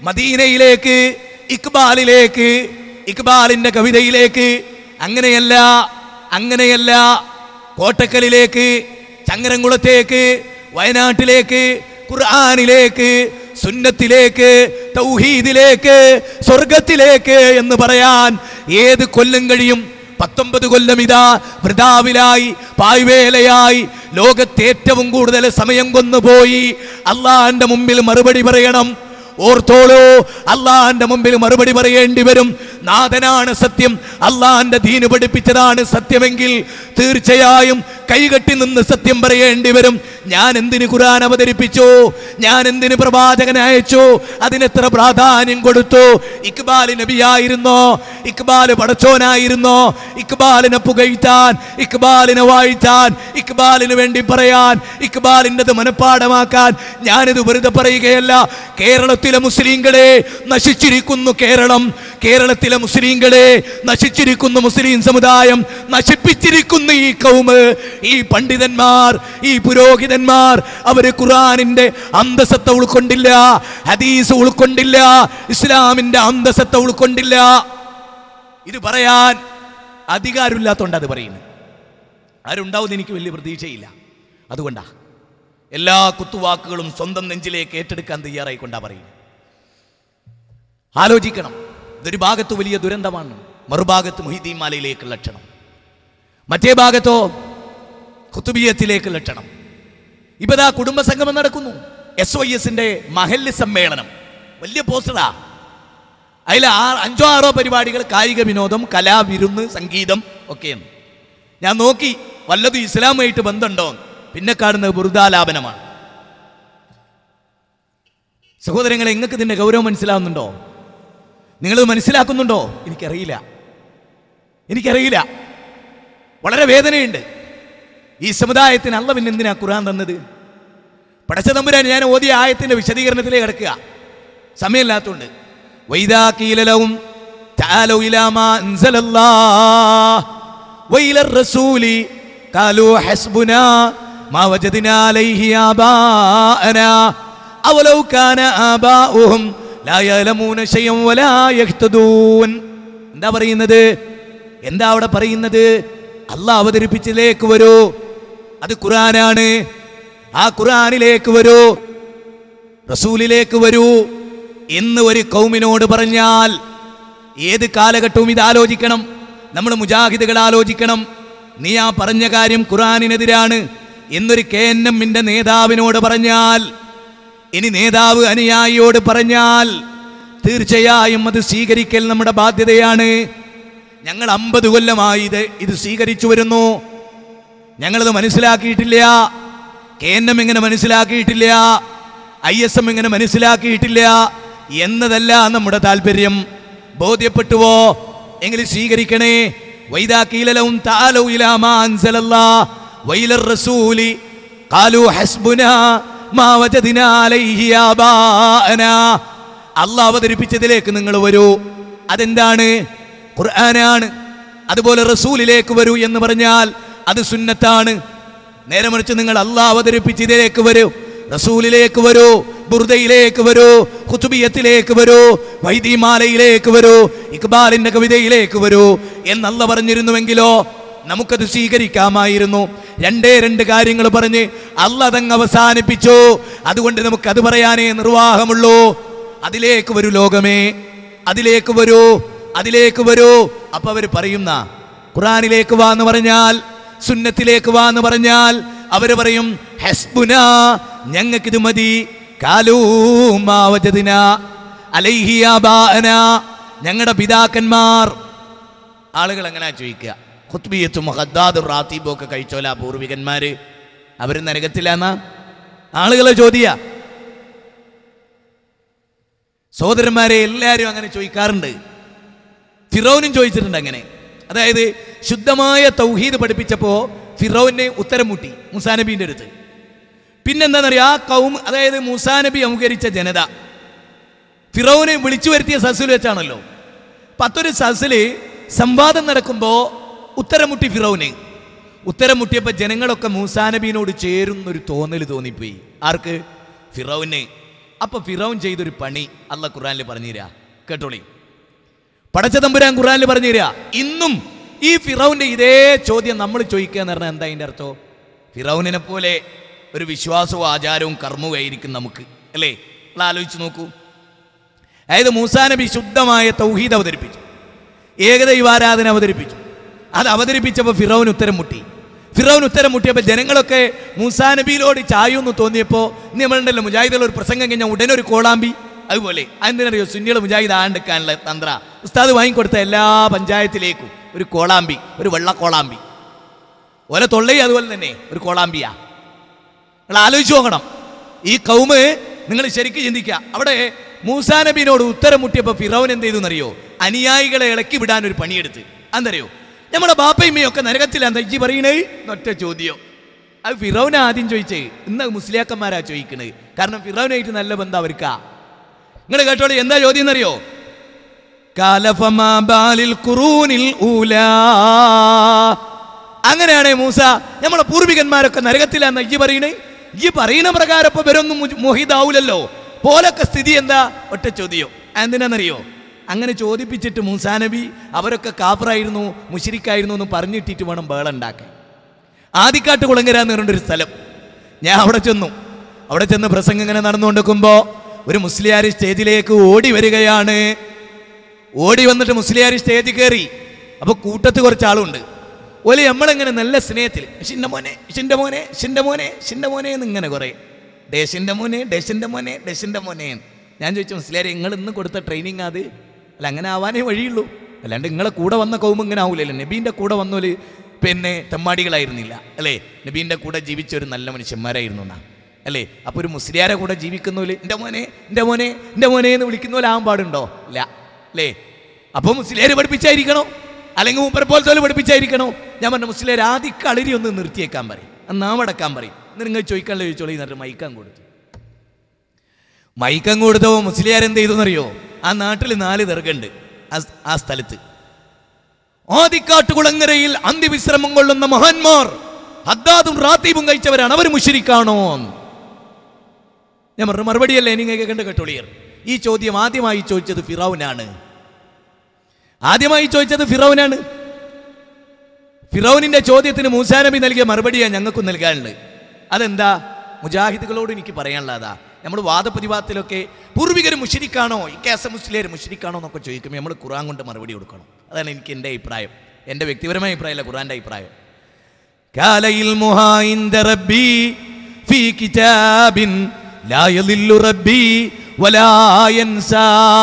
മദീനയിലേക്ക് ഇക്ബാലിലേക്ക് ഇക്ബാലിന്റെ കവിതയിലേക്ക് അങ്ങനെയല്ല അങ്ങനെയല്ല കോട്ടക്കലിലേക്ക് ചങ്ങരംകുളത്തേക്ക് വയനാട്ടിലേക്ക് ഖുർആാനിലേക്ക് സുന്നത്തിലേക്ക് തൗഹീദിലേക്ക് സ്വർഗത്തിലേക്ക് എന്ന് പറയാൻ ഏത് കൊല്ലം കഴിയും പത്തൊമ്പത് കൊല്ലം ഇതാ വൃതാവിലായി പായ്വേലയായി ലോകത്ത് ഏറ്റവും കൂടുതൽ സമയം കൊന്നുപോയി അള്ളാന്റെ മുമ്പിൽ മറുപടി പറയണം ഓർത്തോളൂ അള്ളാന്റെ മുമ്പിൽ മറുപടി പറയേണ്ടി വരും നാഥനാണ് സത്യം അള്ളാന്റെ ദീന് പഠിപ്പിച്ചതാണ് സത്യമെങ്കിൽ തീർച്ചയായും കൈകെട്ടി നിന്ന് സത്യം പറയേണ്ടി വരും ഞാൻ എന്തിന് ഖുർആൻ അവതരിപ്പിച്ചു ഞാൻ എന്തിന് പ്രവാചകനെ അയച്ചു അതിനെത്ര പ്രാധാന്യം കൊടുത്തു ഇക്ബാൽ നബിയായിരുന്നോ ഇക്ബാൽ പടച്ചോനായിരുന്നോ ഇക്ബാലിനെ പുകഴ്ത്താൻ ഇക്ബാലിനെ വാഴ്ത്താൻ ഇക്ബാലിന് വേണ്ടി പറയാൻ ഇക്ബാലിൻ്റെത് മനഃപ്പാടമാക്കാൻ ഞാനിത് വെറുതെ പറയുകയല്ല കേരളത്തിലെ മുസ്ലിങ്ങളെ നശിച്ചിരിക്കുന്നു കേരളം കേരളത്തിലെ മുസ്ലിങ്ങളെ നശിച്ചിരിക്കുന്നു മുസ്ലിം സമുദായം നശിപ്പിച്ചിരിക്കുന്നു ഈ കൗമ് ഈ പണ്ഡിതന്മാർ ഈ പുരോഹിതന്മാർ അവര് ഖുറാനിന്റെ അന്തസത്ത ഉൾക്കൊണ്ടില്ല ഹദീസ് ഉൾക്കൊണ്ടില്ല ഇസ്ലാമിന്റെ അന്തസത്ത ഉൾക്കൊണ്ടില്ല ഇത് പറയാൻ അധികാരമില്ലാത്തതുകൊണ്ട് അത് പറയുന്നു ആരുണ്ടാവും എനിക്ക് വലിയ പ്രതീക്ഷയില്ല അതുകൊണ്ടാ എല്ലാ കുത്തുവാക്കുകളും സ്വന്തം നെഞ്ചിലേക്ക് ഏറ്റെടുക്കാൻ തയ്യാറായിക്കൊണ്ടാ പറയുന്നത് ആലോചിക്കണം ഇതൊരു ഭാഗത്ത് വലിയ ദുരന്തമാണ് മറുഭാഗത്ത് മൊഹിദ്ദീൻ മാലയിലേക്കുള്ള ക്ഷണം മറ്റേ ഭാഗത്തോ കുത്തുബിയത്തിലേക്കുള്ള ക്ഷണം ഇപ്പതാ കുടുംബസംഗമം നടക്കുന്നു എസ് വൈ എസിന്റെ മഹല്ല് സമ്മേളനം വലിയ പോസ്റ്ററാ അതിൽ ആ അഞ്ചോ ആറോ പരിപാടികൾ കായിക വിനോദം കലാവിരുന്ന് സംഗീതം ഒക്കെയാണ് ഞാൻ നോക്കി വല്ലതും ഇസ്ലാമായിട്ട് ബന്ധമുണ്ടോ പിന്നെ കാണുന്നത് ബുറുദാലാപനമാണ് സഹോദരങ്ങളെ നിങ്ങൾക്ക് ഇതിന്റെ ഗൗരവം മനസ്സിലാവുന്നുണ്ടോ നിങ്ങളത് മനസ്സിലാക്കുന്നുണ്ടോ എനിക്കറിയില്ല എനിക്കറിയില്ല വളരെ വേദനയുണ്ട് ഈ സമുദായത്തിന് അല്ല പിന്നെ എന്തിനാ ഖുർആൻ തന്നത് പടച്ച തമ്പുരാൻ ഞാൻ ഓതിയ ആയത്തിന്റെ വിശദീകരണത്തിലേക്ക് കിടക്കുക സമയമില്ലാത്തതുകൊണ്ട് വൈദാ കീലലവും تعالوا إلى ما أنزل الله وإلى الرسول قالوا حسبنا ما وجدنا عليه آباءنا أولو كان آباؤهم لا يعلمون شيئا ولا يهتدون എന്താ പറയുന്നത് എന്താ അവിടെ പറയുന്നത് അള്ളാഹ് അവതരിപ്പിച്ചിലേക്ക് വരൂ അത് ഖുറാനാണ് ആ ഖുറാനിലേക്ക് വരൂ റസൂലിലേക്ക് വരൂ എന്ന് ഒരു കൗമിനോട് പറഞ്ഞാൽ ഏത് കാലഘട്ടവും ഇത് ആലോചിക്കണം നമ്മൾ മുജാഹിദുകൾ ആലോചിക്കണം നീ ആ പറഞ്ഞ കാര്യം ഖുറാനിനെതിരാണ് എന്നൊരു കെ എൻ എമ്മിന്റെ നേതാവിനോട് പറഞ്ഞാൽ ഇനി നേതാവ് അനുയായിയോട് പറഞ്ഞാൽ തീർച്ചയായും അത് സ്വീകരിക്കൽ നമ്മുടെ ബാധ്യതയാണ് ഞങ്ങൾ അമ്പത് കൊല്ലമായി ഇത് ഇത് സ്വീകരിച്ചു വരുന്നു ഞങ്ങളത് മനസ്സിലാക്കിയിട്ടില്ല കെ എൻ എം ഇങ്ങനെ മനസ്സിലാക്കിയിട്ടില്ല ഐ എസ് എം ഇങ്ങനെ മനസ്സിലാക്കിയിട്ടില്ല എന്നതല്ല നമ്മുടെ താല്പര്യം ബോധ്യപ്പെട്ടുവോ എങ്കിൽ സ്വീകരിക്കണേ വൈദാക്കീലലവും താലൗ ഇലാ മാ അൻസലല്ലാ വൈലർ റസൂലി ഖാലു ഹസ്ബുനാ മാ വജദ്നാ അലൈഹി ആബാഅനാ അള്ളാഹ് അവതരിപ്പിച്ചതിലേക്ക് നിങ്ങൾ വരൂ അതെന്താണ് ഖുർആനാണ് അതുപോലെ റസൂലിലേക്ക് വരൂ എന്ന് പറഞ്ഞാൽ അത് സുന്നത്താണ് നേരെ മറിച്ച് നിങ്ങൾ അള്ളാഹ് അവതരിപ്പിച്ചതിലേക്ക് വരൂ റസൂലിലേക്ക് വരൂ ബുർദയിലേക്ക് വരൂ കുത്തുബിയത്തിലേക്ക് വരൂ വൈദ്യമാലയിലേക്ക് വരൂ ഇക്ബാലിന്റെ കവിതയിലേക്ക് വരൂ എന്നല്ല പറഞ്ഞിരുന്നുവെങ്കിലോ നമുക്കത് സ്വീകരിക്കാമായിരുന്നു രണ്ടേ രണ്ട് കാര്യങ്ങൾ പറഞ്ഞ് അല്ല അതങ്ങ് അവസാനിപ്പിച്ചു അതുകൊണ്ട് നമുക്ക് അത് പറയാനേ നിർവാഹമുള്ളൂ അതിലേക്ക് വരൂ ലോകമേ അതിലേക്ക് വരൂ അതിലേക്ക് വരൂ അപ്പൊ അവർ പറയുന്ന ഖുറാനിലേക്ക് വാ എന്ന് പറഞ്ഞാൽ സുന്നത്തിലേക്ക് വാ എന്ന് പറഞ്ഞാൽ അവർ പറയും ഹസ്ബുന ഞങ്ങൾക്കിത് മതി കാലൂമാവജദിന അലൈഹിയാബാന ഞങ്ങളുടെ പിതാക്കന്മാർ ആളുകൾ എങ്ങനെ ചോദിക്കുക ഖുത്ബിയത്തും ഹദ്ദാദും റാത്തീബും ഒക്കെ കഴിച്ചോല പൂർവികന്മാര് അവർ നരകത്തിലാന്ന ആളുകളെ ചോദ്യ സഹോദരന്മാരെ എല്ലാവരും അങ്ങനെ ചോദിക്കാറുണ്ട് ഫിറോനും ചോദിച്ചിട്ടുണ്ട് അങ്ങനെ അതായത് ശുദ്ധമായ തൗഹീദ് പഠിപ്പിച്ചപ്പോ ഫിറോന് ഉത്തരം മുട്ടി മുസാ നബീന്റെ അടുത്ത് പിന്നെന്താണെന്നറിയാം ആ കൗം അതായത് മുസാ നബി അമുകരിച്ച ജനത ഫിറോനെ വിളിച്ചു വരുത്തിയ സസിൽ വെച്ചാണല്ലോ പത്തൊരു സസില് സംവാദം നടക്കുമ്പോ ഉത്തരം മുട്ടി ഫിറോന് ഉത്തരം മുട്ടിയപ്പോ ജനങ്ങളൊക്കെ മൂസാ നബീനോട് ചേരുന്നൊരു തോന്നൽ തോന്നിപ്പോയി ആർക്ക് ഫിറോന് അപ്പൊ ഫിറോൻ ചെയ്തൊരു പണി അല്ല ഖുറാനിൽ പറഞ്ഞുതരാ കേട്ടോളി പടച്ച തമ്പുരാൻ ഖുറാനിൽ പറഞ്ഞുതരാ ഇന്നും ഈ ഫിറൌന്റെ ഇതേ ചോദ്യം നമ്മൾ ചോദിക്കുക എന്ന് പറഞ്ഞാൽ എന്താ അതിൻ്റെ അർത്ഥം ഫിറൌനിനെ പോലെ ഒരു വിശ്വാസവും ആചാരവും കർമ്മവും ആയിരിക്കും നമുക്ക് അല്ലേ നിങ്ങൾ ആലോചിച്ച് നോക്കൂ അതായത് മൂസാ നബി ശുദ്ധമായ തൗഹീദ് അവതരിപ്പിച്ചു ഏകദൈവാരാധന അവതരിപ്പിച്ചു അത് അവതരിപ്പിച്ചപ്പോൾ ഫിറോൻ ഉത്തരം മുട്ടി ഫിറോൻ ഉത്തരം മുട്ടിയപ്പോൾ ജനങ്ങളൊക്കെ മൂസാ നബിയിലോട് ചായുമെന്ന് തോന്നിയപ്പോൾ ഇന്ന് നമ്മളുണ്ടല്ലോ മുജാഹിദുള്ള ഒരു പ്രസംഗം കഴിഞ്ഞാൽ ഉടനെ ഒരു കോളാമ്പി അതുപോലെ അതെന്തിനറിയോ സുന്നികൾ മുജാഹിദ് ആണ്ടെടുക്കാനുള്ള തന്ത്ര ഉസ്താദ് വാങ്ങിക്കൊടുത്ത എല്ലാ പഞ്ചായത്തിലേക്കും ഒരു കോളാമ്പി ഒരു വെള്ള കോളാമ്പി ഓല തൊള്ളയും അതുപോലെ തന്നെ ഒരു കോളാമ്പിയാ നിങ്ങൾ ആലോചിച്ച് നോക്കണം ഈ കൗമ് നിങ്ങൾ ശരിക്കും ചിന്തിക്കുക അവിടെ മൂസാ നബീനോട് ഉത്തരം മുട്ടിയപ്പോൾ ഫിറോൻ എന്ത് ചെയ്തു എന്നറിയോ അനുയായികളെ ഇളക്കി വിടാൻ ഒരു പണിയെടുത്ത് എന്തറിയോ നമ്മുടെ ബാപ്പയമ്മയും ഒക്കെ നരകത്തിലാന്ന് ഇജ്ജി പറയണേ ഒറ്റ ചോദ്യം അത് ഫിറോന ആദ്യം ചോദിച്ചേ ഇന്ന് മുസ്ലിയാക്കന്മാരാ ചോദിക്കണത് കാരണം ഫിറോനായിട്ട് നല്ല ബന്ധം അവർക്കാ നിങ്ങൾ കേട്ടോളൂ എന്താ ചോദ്യം എന്നറിയോ കാലഫമാ ബാലിൽ ഖുറൂനിൽ ഊലാ അങ്ങനെയാണേ മൂസ നമ്മളെ പൂർവികന്മാരൊക്കെ നരകത്തിലാന്ന് ഇജ്ജി പറയണേ ഈ പറയുന്ന പ്രകാരം ഇപ്പൊ ഇവരൊന്നും മുജ് മോഹിതാവൂലല്ലോ പോലൊക്കെ സ്ഥിതി എന്താ ഒറ്റ ചോദ്യം എന്തിനാണെന്നറിയോ അങ്ങനെ ചോദിപ്പിച്ചിട്ട് മൂസാ നബി അവരൊക്കെ കാഫറായിരുന്നു മുഷിരിക്കായിരുന്നു എന്ന് പറഞ്ഞിട്ടിട്ട് വേണം ബേളുണ്ടാക്കാൻ ആദിക്കാട്ട് കുളങ്ങര എന്ന് പറഞ്ഞൊരു സ്ഥലം ഞാൻ അവിടെ ചെന്നു അവിടെ ചെന്ന് പ്രസംഗം ഇങ്ങനെ നടന്നുകൊണ്ടിരിക്കുമ്പോൾ ഒരു മുസ്ലിയാർ സ്റ്റേജിലേക്ക് ഓടി വരികയാണ് ഓടി വന്നിട്ട് മുസ്ലിയാർ സ്റ്റേജിൽ കയറി അപ്പോൾ കൂട്ടത്ത് കുറച്ച് ആളുണ്ട് ഓല് നമ്മളെങ്ങനെ നല്ല സ്നേഹത്തിൽ ഷിൻ്റെ മോനെ ഷിൻ്റെ മോനെ ഷിൻ്റെ മോനെ ഷിൻ്റെ മോനെ എന്ന് ഇങ്ങനെ കുറേ ഡേഷിൻ്റെ മോനെ ഡേഷിൻ്റെ മോനെ ഡേഷിൻ്റെ മോനെ എന്ന്. ഞാൻ ചോദിച്ചു മുസ്ലിയാരെ നിങ്ങൾ ഇന്ന് കൊടുത്ത ട്രെയിനിങ് അത് അല്ല അങ്ങനെ ആവാനേ വഴിയുള്ളൂ അല്ലാണ്ട് നിങ്ങളെ കൂടെ വന്ന കൗമ ഇങ്ങനെ ആവൂലല്ലോ നബീൻ്റെ കൂടെ വന്നോല് പിന്നെ തെമ്മാടികളായിരുന്നില്ല അല്ലേ നബീൻ്റെ കൂടെ ജീവിച്ച ഒരു നല്ല മനുഷ്യന്മാരായിരുന്നു എന്നാ അല്ലേ അപ്പോൾ ഒരു മുസ്ലിയാരെ കൂടെ ജീവിക്കുന്നോല് എൻ്റെ മോനെ എൻ്റെ മോനെ എൻ്റെ മോനെ എന്ന് വിളിക്കുന്ന പോലെ ആവാൻ പാടുണ്ടോ ഇല്ല അല്ലേ അപ്പോൾ മുസ്ലിയാർ പഠിപ്പിച്ചായിരിക്കണോ അല്ലെങ്കിൽ മൂപ്പരെ പോലത്തെ പോലെ പഠിപ്പിച്ചായിരിക്കണോ ഞാൻ പറഞ്ഞ മുസ്ലിയാർ ആദ്യ കളരി ഒന്ന് നിർത്തിയേക്കാൻ പറയും നാമടക്കാൻ പറയും എന്നിട്ട് നിങ്ങൾ ചോദിക്കാനുള്ള ചോദിച്ചോളൂ എന്നിട്ട് മൈക്കാൻ കൊടുത്തു മൈക്കം കൊടുത്തോ മുസ്ലിയാർ എന്ത് ചെയ്തു എന്നറിയോ ആ നാട്ടിൽ നാല് ദർഗുണ്ട് ആ സ്- ആ സ്ഥലത്ത് ആദിക്കാട്ടുകുളങ്ങരയിൽ അന്ത്യവിശ്രമം കൊള്ളുന്ന മഹാന്മാർ ഹദ്ദാദും റാത്തീബും കഴിച്ചവരാണ് അവർ മുഷിരിക്കാണോ ഞാൻ പറഞ്ഞു മറുപടിയല്ലേ നിങ്ങൾക്ക് കണ്ട് കേട്ടോളിയർ ഈ ചോദ്യം ആദ്യമായി ചോദിച്ചത് ഫിറൌനാണ് ആദ്യമായി ചോദിച്ചത് ഫിറൌനാണ് ഫിറൌനിന്റെ ചോദ്യത്തിന് മൂസാ നബി നൽകിയ മറുപടിയാണ് ഞങ്ങൾക്കും നൽകാനുള്ളത് അതെന്താ മുജാഹിദുകളോട് എനിക്ക് പറയാനുള്ളതാ നമ്മൾ വാദപ്രതിവാദത്തിലൊക്കെ പൂർവികർ മുഷിരിക്കാണോ ഈ കേസ മുസ്ലിയർ മുഷിരിക്കാണോ എന്നൊക്കെ ചോദിക്കുമ്പോൾ നമ്മൾ ഖുറാൻ കൊണ്ട് മറുപടി കൊടുക്കണം അതാണ് എനിക്ക് എൻ്റെ അഭിപ്രായം എൻ്റെ വ്യക്തിപരമായ അഭിപ്രായമല്ല ഖുറാൻ്റെ അഭിപ്രായം കാലയിൽ മുഹായിന്ദ റബ്ബി ഫീ കിതാബിൻ ലാ യളില്ലു റബ്ബി വലാ യൻസാ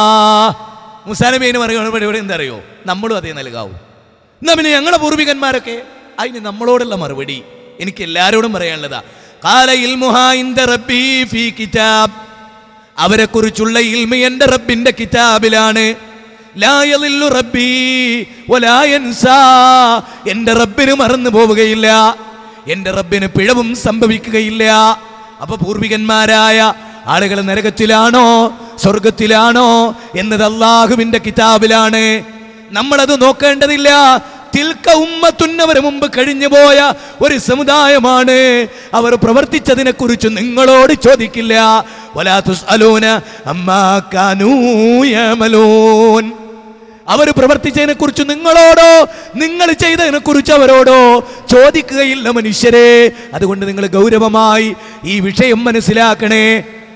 മുസാ നബിന് പറയുന്ന മറുപടി എന്താ അറിയോ നമ്മളും അതേ നൽകാവൂ എന്നാ പിന്നെ ഞങ്ങളുടെ പൂർവികന്മാരൊക്കെ അതിന് നമ്മളോടുള്ള മറുപടി എനിക്ക് എല്ലാവരോടും പറയാനുള്ളതാ കാലയിൽ മുഹായിന്ദ റബ്ബി ഫീ കിതാബ് അവരെ കുറിച്ചുള്ള ഇൽമ എന്റെ റബ്ബിന്റെ കിതാബിലാണ് ലാ യളില്ലു റബ്ബി വലാ യൻസാ എന്റെ റബ്ബിന് മറന്നു പോവുകയില്ല എന്റെ റബ്ബിന് പിഴവും സംഭവിക്കുകയില്ല അപ്പൊ പൂർവികന്മാരായ ആളുകൾ നരകത്തിലാണോ സ്വർഗത്തിലാണോ എന്നത് അള്ളാഹുവിന്റെ കിതാബിലാണ് നമ്മളത് നോക്കേണ്ടതില്ല തിൽക്ക ഉമ്മത്തുന്നവരെ മുമ്പ് കഴിഞ്ഞുപോയ ഒരു സമുദായമാണ് അവർ പ്രവർത്തിച്ചതിനെ കുറിച്ച് നിങ്ങളോട് ചോദിക്കില്ല വലാ തുസ്അലൂന അമ്മാ കാനൂ യഅമലൂൻ. അവർ പ്രവർത്തിച്ചതിനെ കുറിച്ച് നിങ്ങളോടോ നിങ്ങൾ ചെയ്തതിനെ കുറിച്ച് അവരോടോ ചോദിക്കുകയില്ല മനുഷ്യരെ അതുകൊണ്ട് നിങ്ങൾ ഗൗരവമായി ഈ വിഷയം മനസ്സിലാക്കണേ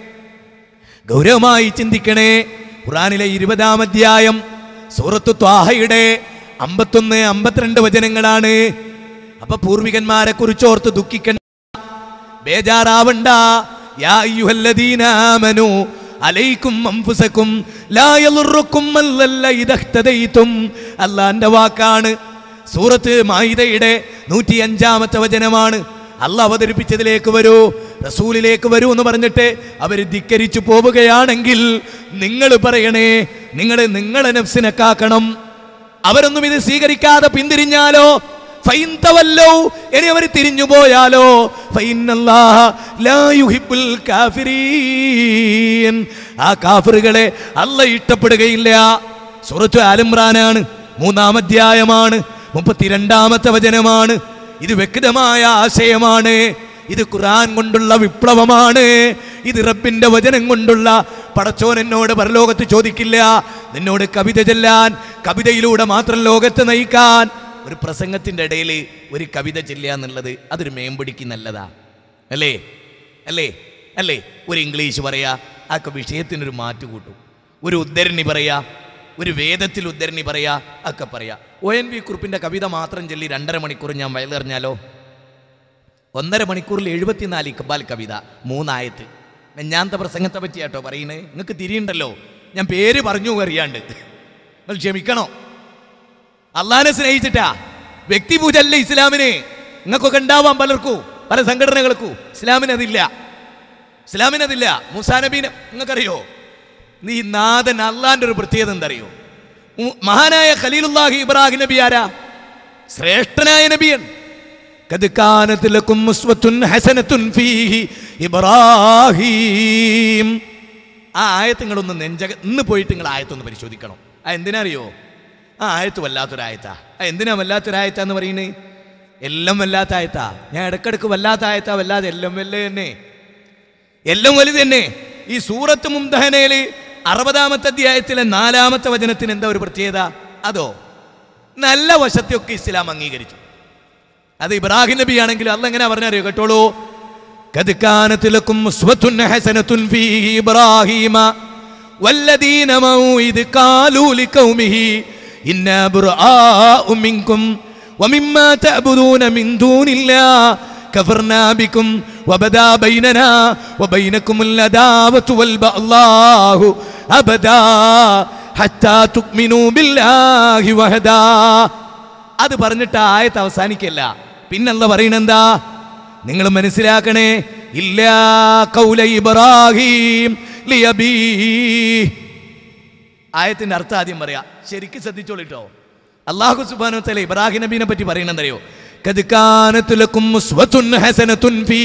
ഗൗരവമായി ചിന്തിക്കണേ ഖുറാനിലെ ഇരുപതാം അധ്യായം സൂറത്തു ത്വാഹയുടെ അമ്പത്തൊന്ന് അമ്പത്തിരണ്ട് വചനങ്ങളാണ് അപ്പൊ പൂർവികന്മാരെ കുറിച്ച് ഓർത്ത് ദുഃഖിക്കണ്ട ബേജാറാവണ്ട യാ അയ്യുഹല്ലദീന ആമനു അലൈക്കും അംഫുസക്കും ലാ യളുറുക്കും മല്ലല്ല ഇദഹ്തദൈതും അല്ലാഹുവിന്റെ വാക്കാണ് സൂറത്ത് മായിദയുടെ നൂറ്റി അഞ്ചാമത്തെ വചനമാണ് അല്ല അവതരിപ്പിച്ചതിലേക്ക് വരൂ റസൂലിലേക്ക് വരൂ എന്ന് പറഞ്ഞിട്ട് അവർ ധിക്കരിച്ചു പോവുകയാണെങ്കിൽ നിങ്ങൾ പറയണേ നിങ്ങൾ നിങ്ങളെ നഫ്സിനെ കാക്കണം അവരൊന്നും ഇത് സ്വീകരിക്കാതെ പിന്തിരിഞ്ഞാലോ ഫൈൻ തവല്ലൗ ഇനി അവർ തിരിഞ്ഞു പോയാലോ ഫൈനല്ലാഹ ലാ യുഹിബ്ബുൽ കാഫിരീൻ ആ കാഫിറുകളെ അല്ല ഇഷ്ടപ്പെടുകയില്ല സൂറത്ത് ആലിമ്രാനാണ് മൂന്നാം അധ്യായമാണ് മുപ്പത്തിരണ്ടാമത്തെ വചനമാണ് ഇത് വ്യക്തമായ ആശയമാണ് ഇത് ഖുർആൻ കൊണ്ടുള്ള വിപ്ലവമാണ് ഇത് റബ്ബിന്റെ വചനം കൊണ്ടുള്ള പടച്ചോൻ എന്നോട് പരലോകത്ത് ചോദിക്കില്ല നിന്നോട് കവിത ചെല്ലാൻ കവിതയിലൂടെ മാത്രം ലോകത്തെ നയിക്കാൻ ഒരു പ്രസംഗത്തിന്റെ ഇടയിൽ ഒരു കവിത ചെല്ലുക എന്നുള്ളത് അതൊരു മേമ്പടിക്ക് നല്ലതാ അല്ലേ അല്ലേ അല്ലേ ഒരു ഇംഗ്ലീഷ് പറയാ ആക്കെ വിഷയത്തിനൊരു മാറ്റ് കൂട്ടും ഒരു ഉദ്ധരണി പറയാ ഒരു വേദത്തിൽ ഉദ്ധരണി പറയാ ഒക്കെ പറയാ ഒ എൻ വി കുറിപ്പിന്റെ കവിത മാത്രം ചൊല്ലി രണ്ടര മണിക്കൂർ ഞാൻ വയലെറിഞ്ഞാലോ ഒന്നര മണിക്കൂറിൽ എഴുപത്തിനാല് ഇക്ബാൽ കവിത മൂന്നായത്ത് മെഞ്ഞാന്ത പ്രസംഗത്തെ പറ്റിയാട്ടോ പറയുന്നത് നിങ്ങൾക്ക് തിരിയുണ്ടല്ലോ ഞാൻ പേര് പറഞ്ഞു അറിയാണ്ട് നിങ്ങൾ ക്ഷമിക്കണോ അള്ളാനെ സ്നേഹിച്ചിട്ടാ വ്യക്തിപൂജ അല്ല ഇസ്ലാമിന് നിങ്ങൾക്കൊക്കെ ഉണ്ടാവാം പലർക്കും പല സംഘടനകൾക്കും ഇസ്ലാമിന് അതില്ല ഇസ്ലാമിന് അതില്ല മൂസാ നബീനെ നിങ്ങൾക്കറിയോ നീ നാഥൻ അള്ളാന്റെ ഒരു പ്രത്യേകത എന്തറിയോ ഉ- മഹാനായ ഖലീലുല്ലാഹി ഇബ്രാഹിം നബി ആരാ ശ്രേഷ്ഠനായ നബിയൻ قد كانت لكم أسوة حسنة فيه إبراهيم ആ ആയത്ത് നിങ്ങളൊന്ന് നെഞ്ചക ഇന്ന് പോയിട്ട് നിങ്ങൾ ആയത്തൊന്ന് പരിശോധിക്കണം ആ എന്തിനാ അറിയോ ആ ആയത്ത് വല്ലാത്തൊരായത്താ ആ എന്തിനാ വല്ലാത്തൊരായത്താ എന്ന് പറയുന്നത് എല്ലാം വല്ലാത്ത ആയത്താ ഞാൻ ഇടക്കിടക്ക് വല്ലാത്ത ആയത്താ വല്ലാതെ എല്ലാം വല്ലേ തന്നെ എല്ലാം വലുത് തന്നെ ഈ സൂറത്ത് മുംദഹനയില് അറുപതാമത്തെ അധ്യായത്തിലെ നാലാമത്തെ വചനത്തിന് എന്താ ഒരു പ്രത്യേകത അതോ നല്ല വശത്തെയൊക്കെ ഇസ്ലാം അംഗീകരിച്ചു അത് ഇബ്രാഹിം നബി ആണെങ്കിലും അല്ല എങ്ങനെ പറഞ്ഞറിയോ കേട്ടോളൂ قد كانت لكم أسوة حسنة في إبراهيم والذين معه إذ قالوا لقومه إنا براء منكم ومما تعبدون من دون الله كفرنا بكم وبدا بيننا وبينكم العداوة والبغضاء أبدا حتى تؤمنوا بالله وحدا അത് പറഞ്ഞിട്ട് ആയത്ത് അവസാനിക്കല്ല പിന്നല്ല പറയണെന്താ നിങ്ങൾ മനസ്സിലാക്കണേ ഇല്ല കൗല ഇബ്രാഹിം ലിയബീ ആയത്തിന്റെ അർത്ഥം ആദ്യം പറയാ ശരിക്കും ശ്രദ്ധിച്ചോളിട്ടോ അള്ളാഹു സുബാനു തല ഇബ്രാഹിം നബീനെ പറ്റി പറയണെന്നറിയോ "ഖദ് കാനത്ത് ലക്കും ഉസ്വത്തുൻ ഹസനത്തുൻ ഫീ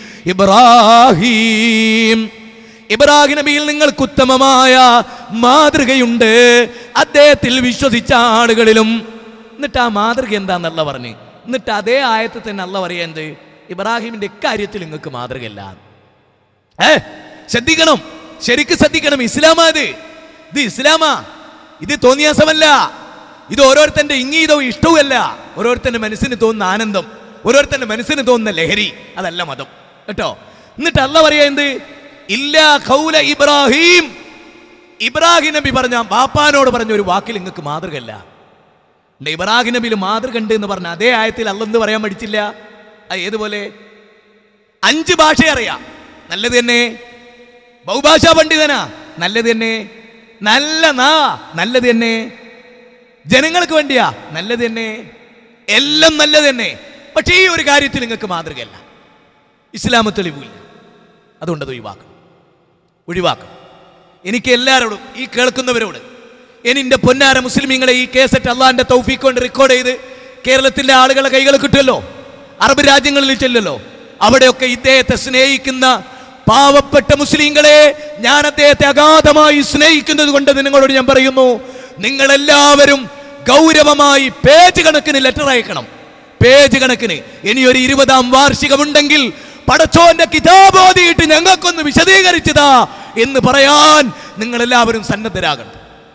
ഇബ്രാഹിം ഇബ്രാഹിം നബിയിൽ നിങ്ങൾക്ക് ഉത്തമമായ മാതൃകയുണ്ട് അദ്ദേഹത്തിൽ വിശ്വസിച്ച ആളുകളിലും എന്നിട്ട് ആ മാതൃക എന്താന്നല്ല പറഞ്ഞ് എന്നിട്ട് അതേ ആയത്തിൽ തന്നെ അല്ല പറയാ എന്ത് ഇബ്രാഹിമിന്റെ ഇക്കാര്യത്തിൽ നിങ്ങൾക്ക് മാതൃകയില്ല ഏ ശ്രദ്ധിക്കണം ശരിക്കും ശ്രദ്ധിക്കണം ഇസ്ലാമാ ഇത് ഇത് ഇസ്ലാമാ ഇത് തോന്നിയാസമല്ല ഇത് ഓരോരുത്തന്റെ ഇംഗീതവും ഇഷ്ടവും അല്ല ഓരോരുത്തന്റെ മനസ്സിന് തോന്നുന്ന ആനന്ദം ഓരോരുത്തന്റെ മനസ്സിന് തോന്നുന്ന ലഹരി അതല്ല മതം കേട്ടോ എന്നിട്ട് അല്ല പറയാ എന്ത് ഇല്ല ഖൗല ഇബ്രാഹിം ഇബ്രാഹിം നബി പറഞ്ഞ ബാപ്പാനോട് പറഞ്ഞ ഒരു വാക്കിൽ നിങ്ങൾക്ക് മാതൃകയല്ല ഉണ്ട് ഇബ്രാഹിം നബിയിൽ മാതൃക ഉണ്ട് എന്ന് പറഞ്ഞ അതേ ആയത്തിൽ അല്ലെന്ന് പറയാൻ പഠിച്ചില്ല അത് ഏതുപോലെ അഞ്ച് ഭാഷ അറിയാം നല്ലത് തന്നെ ബഹുഭാഷാ പണ്ഡിതനാ നല്ലത് തന്നെ നല്ല നാ നല്ലത് തന്നെ ജനങ്ങൾക്ക് വേണ്ടിയാ നല്ലത് തന്നെ എല്ലാം നല്ലത് തന്നെ പക്ഷേ ഈ ഒരു കാര്യത്തിൽ നിങ്ങൾക്ക് മാതൃകയല്ല ഇസ്ലാമ തെളിവില്ല അതുകൊണ്ട് അത് ഒഴിവാക്കണം ഒഴിവാക്കണം എനിക്ക് എല്ലാവരോടും ഈ കേൾക്കുന്നവരോട് എൻ്റെ പൊന്നാര മുസ്ലിമീങ്ങളെ ഈ കേസറ്റ് അള്ളാന്റെ തൗഫീഖ് കൊണ്ട് റെക്കോർഡ് ചെയ്ത് കേരളത്തിലെ ആളുകളെ കൈകൾ കിട്ടുമല്ലോ അറബ് രാജ്യങ്ങളിൽ ചെല്ലല്ലോ അവിടെയൊക്കെ ഇദ്ദേഹത്തെ സ്നേഹിക്കുന്ന പാവപ്പെട്ട മുസ്ലിങ്ങളെ ഞാൻ അദ്ദേഹത്തെ അഗാധമായി സ്നേഹിക്കുന്നത് കൊണ്ട് നിങ്ങളോട് ഞാൻ പറയുന്നു നിങ്ങൾ എല്ലാവരും ഗൗരവമായി പേജ് കണക്കിന് ലെറ്റർ അയക്കണം പേജ് കണക്കിന് ഇനി ഒരു ഇരുപതാം വാർഷികമുണ്ടെങ്കിൽ പടച്ചോന്റെ കിതാബ് ഓതിയിട്ട് ഞങ്ങൾക്കൊന്ന് വിശദീകരിച്ചതാ എന്ന് പറയാൻ നിങ്ങൾ എല്ലാവരും സന്നദ്ധരാകണം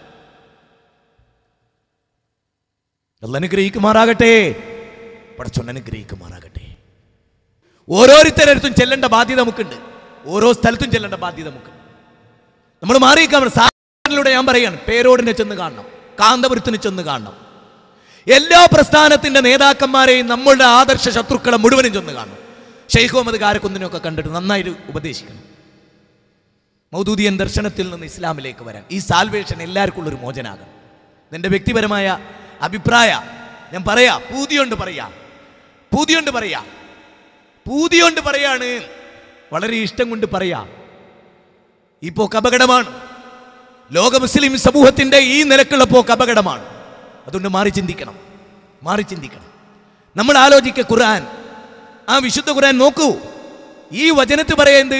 അല്ല അനുഗ്രഹിക്കുമാറാകട്ടെ പടച്ചോൻ അനുഗ്രഹിക്കുമാറാകട്ടെ ഓരോരുത്തരടുത്തും ചെല്ലേണ്ട ബാധ്യത നമുക്കുണ്ട് ഓരോ സ്ഥലത്തും ചെല്ലേണ്ട ബാധ്യത നമുക്കുണ്ട് നമ്മൾ മാറിയേക്കാൻ സാധാരണയിലൂടെ ഞാൻ പറയാണ് പേരോടിനെ ചെന്ന് കാണണം കാന്തപുരത്തിന് ചെന്ന് കാണണം എല്ലാ പ്രസ്ഥാനത്തിന്റെ നേതാക്കന്മാരെയും നമ്മളുടെ ആദർശ ശത്രുക്കളെ മുഴുവനും ചെന്ന് കാണണം ഷെയ്ഖ് മുഹമ്മദ് കാരക്കുന്നിനൊക്കെ കണ്ടിട്ട് നന്നായിട്ട് ഉപദേശിക്കണം മൗദൂദിയൻ ദർശനത്തിൽ നിന്ന് ഇസ്ലാമിലേക്ക് വരാൻ ഈ സാൽവേഷൻ എല്ലാവർക്കും ഉള്ളൊരു മോചനാകും നിന്റെ വ്യക്തിപരമായ അഭിപ്രായ ഞാൻ പറയാ പൂതിയുണ്ട് പറയാ പൂതിയുണ്ട് പറയാ പൂതിയുണ്ട് പറയാണ് വളരെ ഇഷ്ടം കൊണ്ട് പറയാ ഈ പോക്ക് അപകടമാണ് ലോക മുസ്ലിം സമൂഹത്തിന്റെ ഈ നിലക്കുള്ള പോക്ക് അപകടമാണ് അതുകൊണ്ട് മാറി ചിന്തിക്കണം മാറി ചിന്തിക്കണം നമ്മൾ ആലോചിക്ക ഖുർആൻ ആ വിശുദ്ധ ഖുർആൻ നോക്കൂ ഈ വചനത്ത് പറയുന്നത്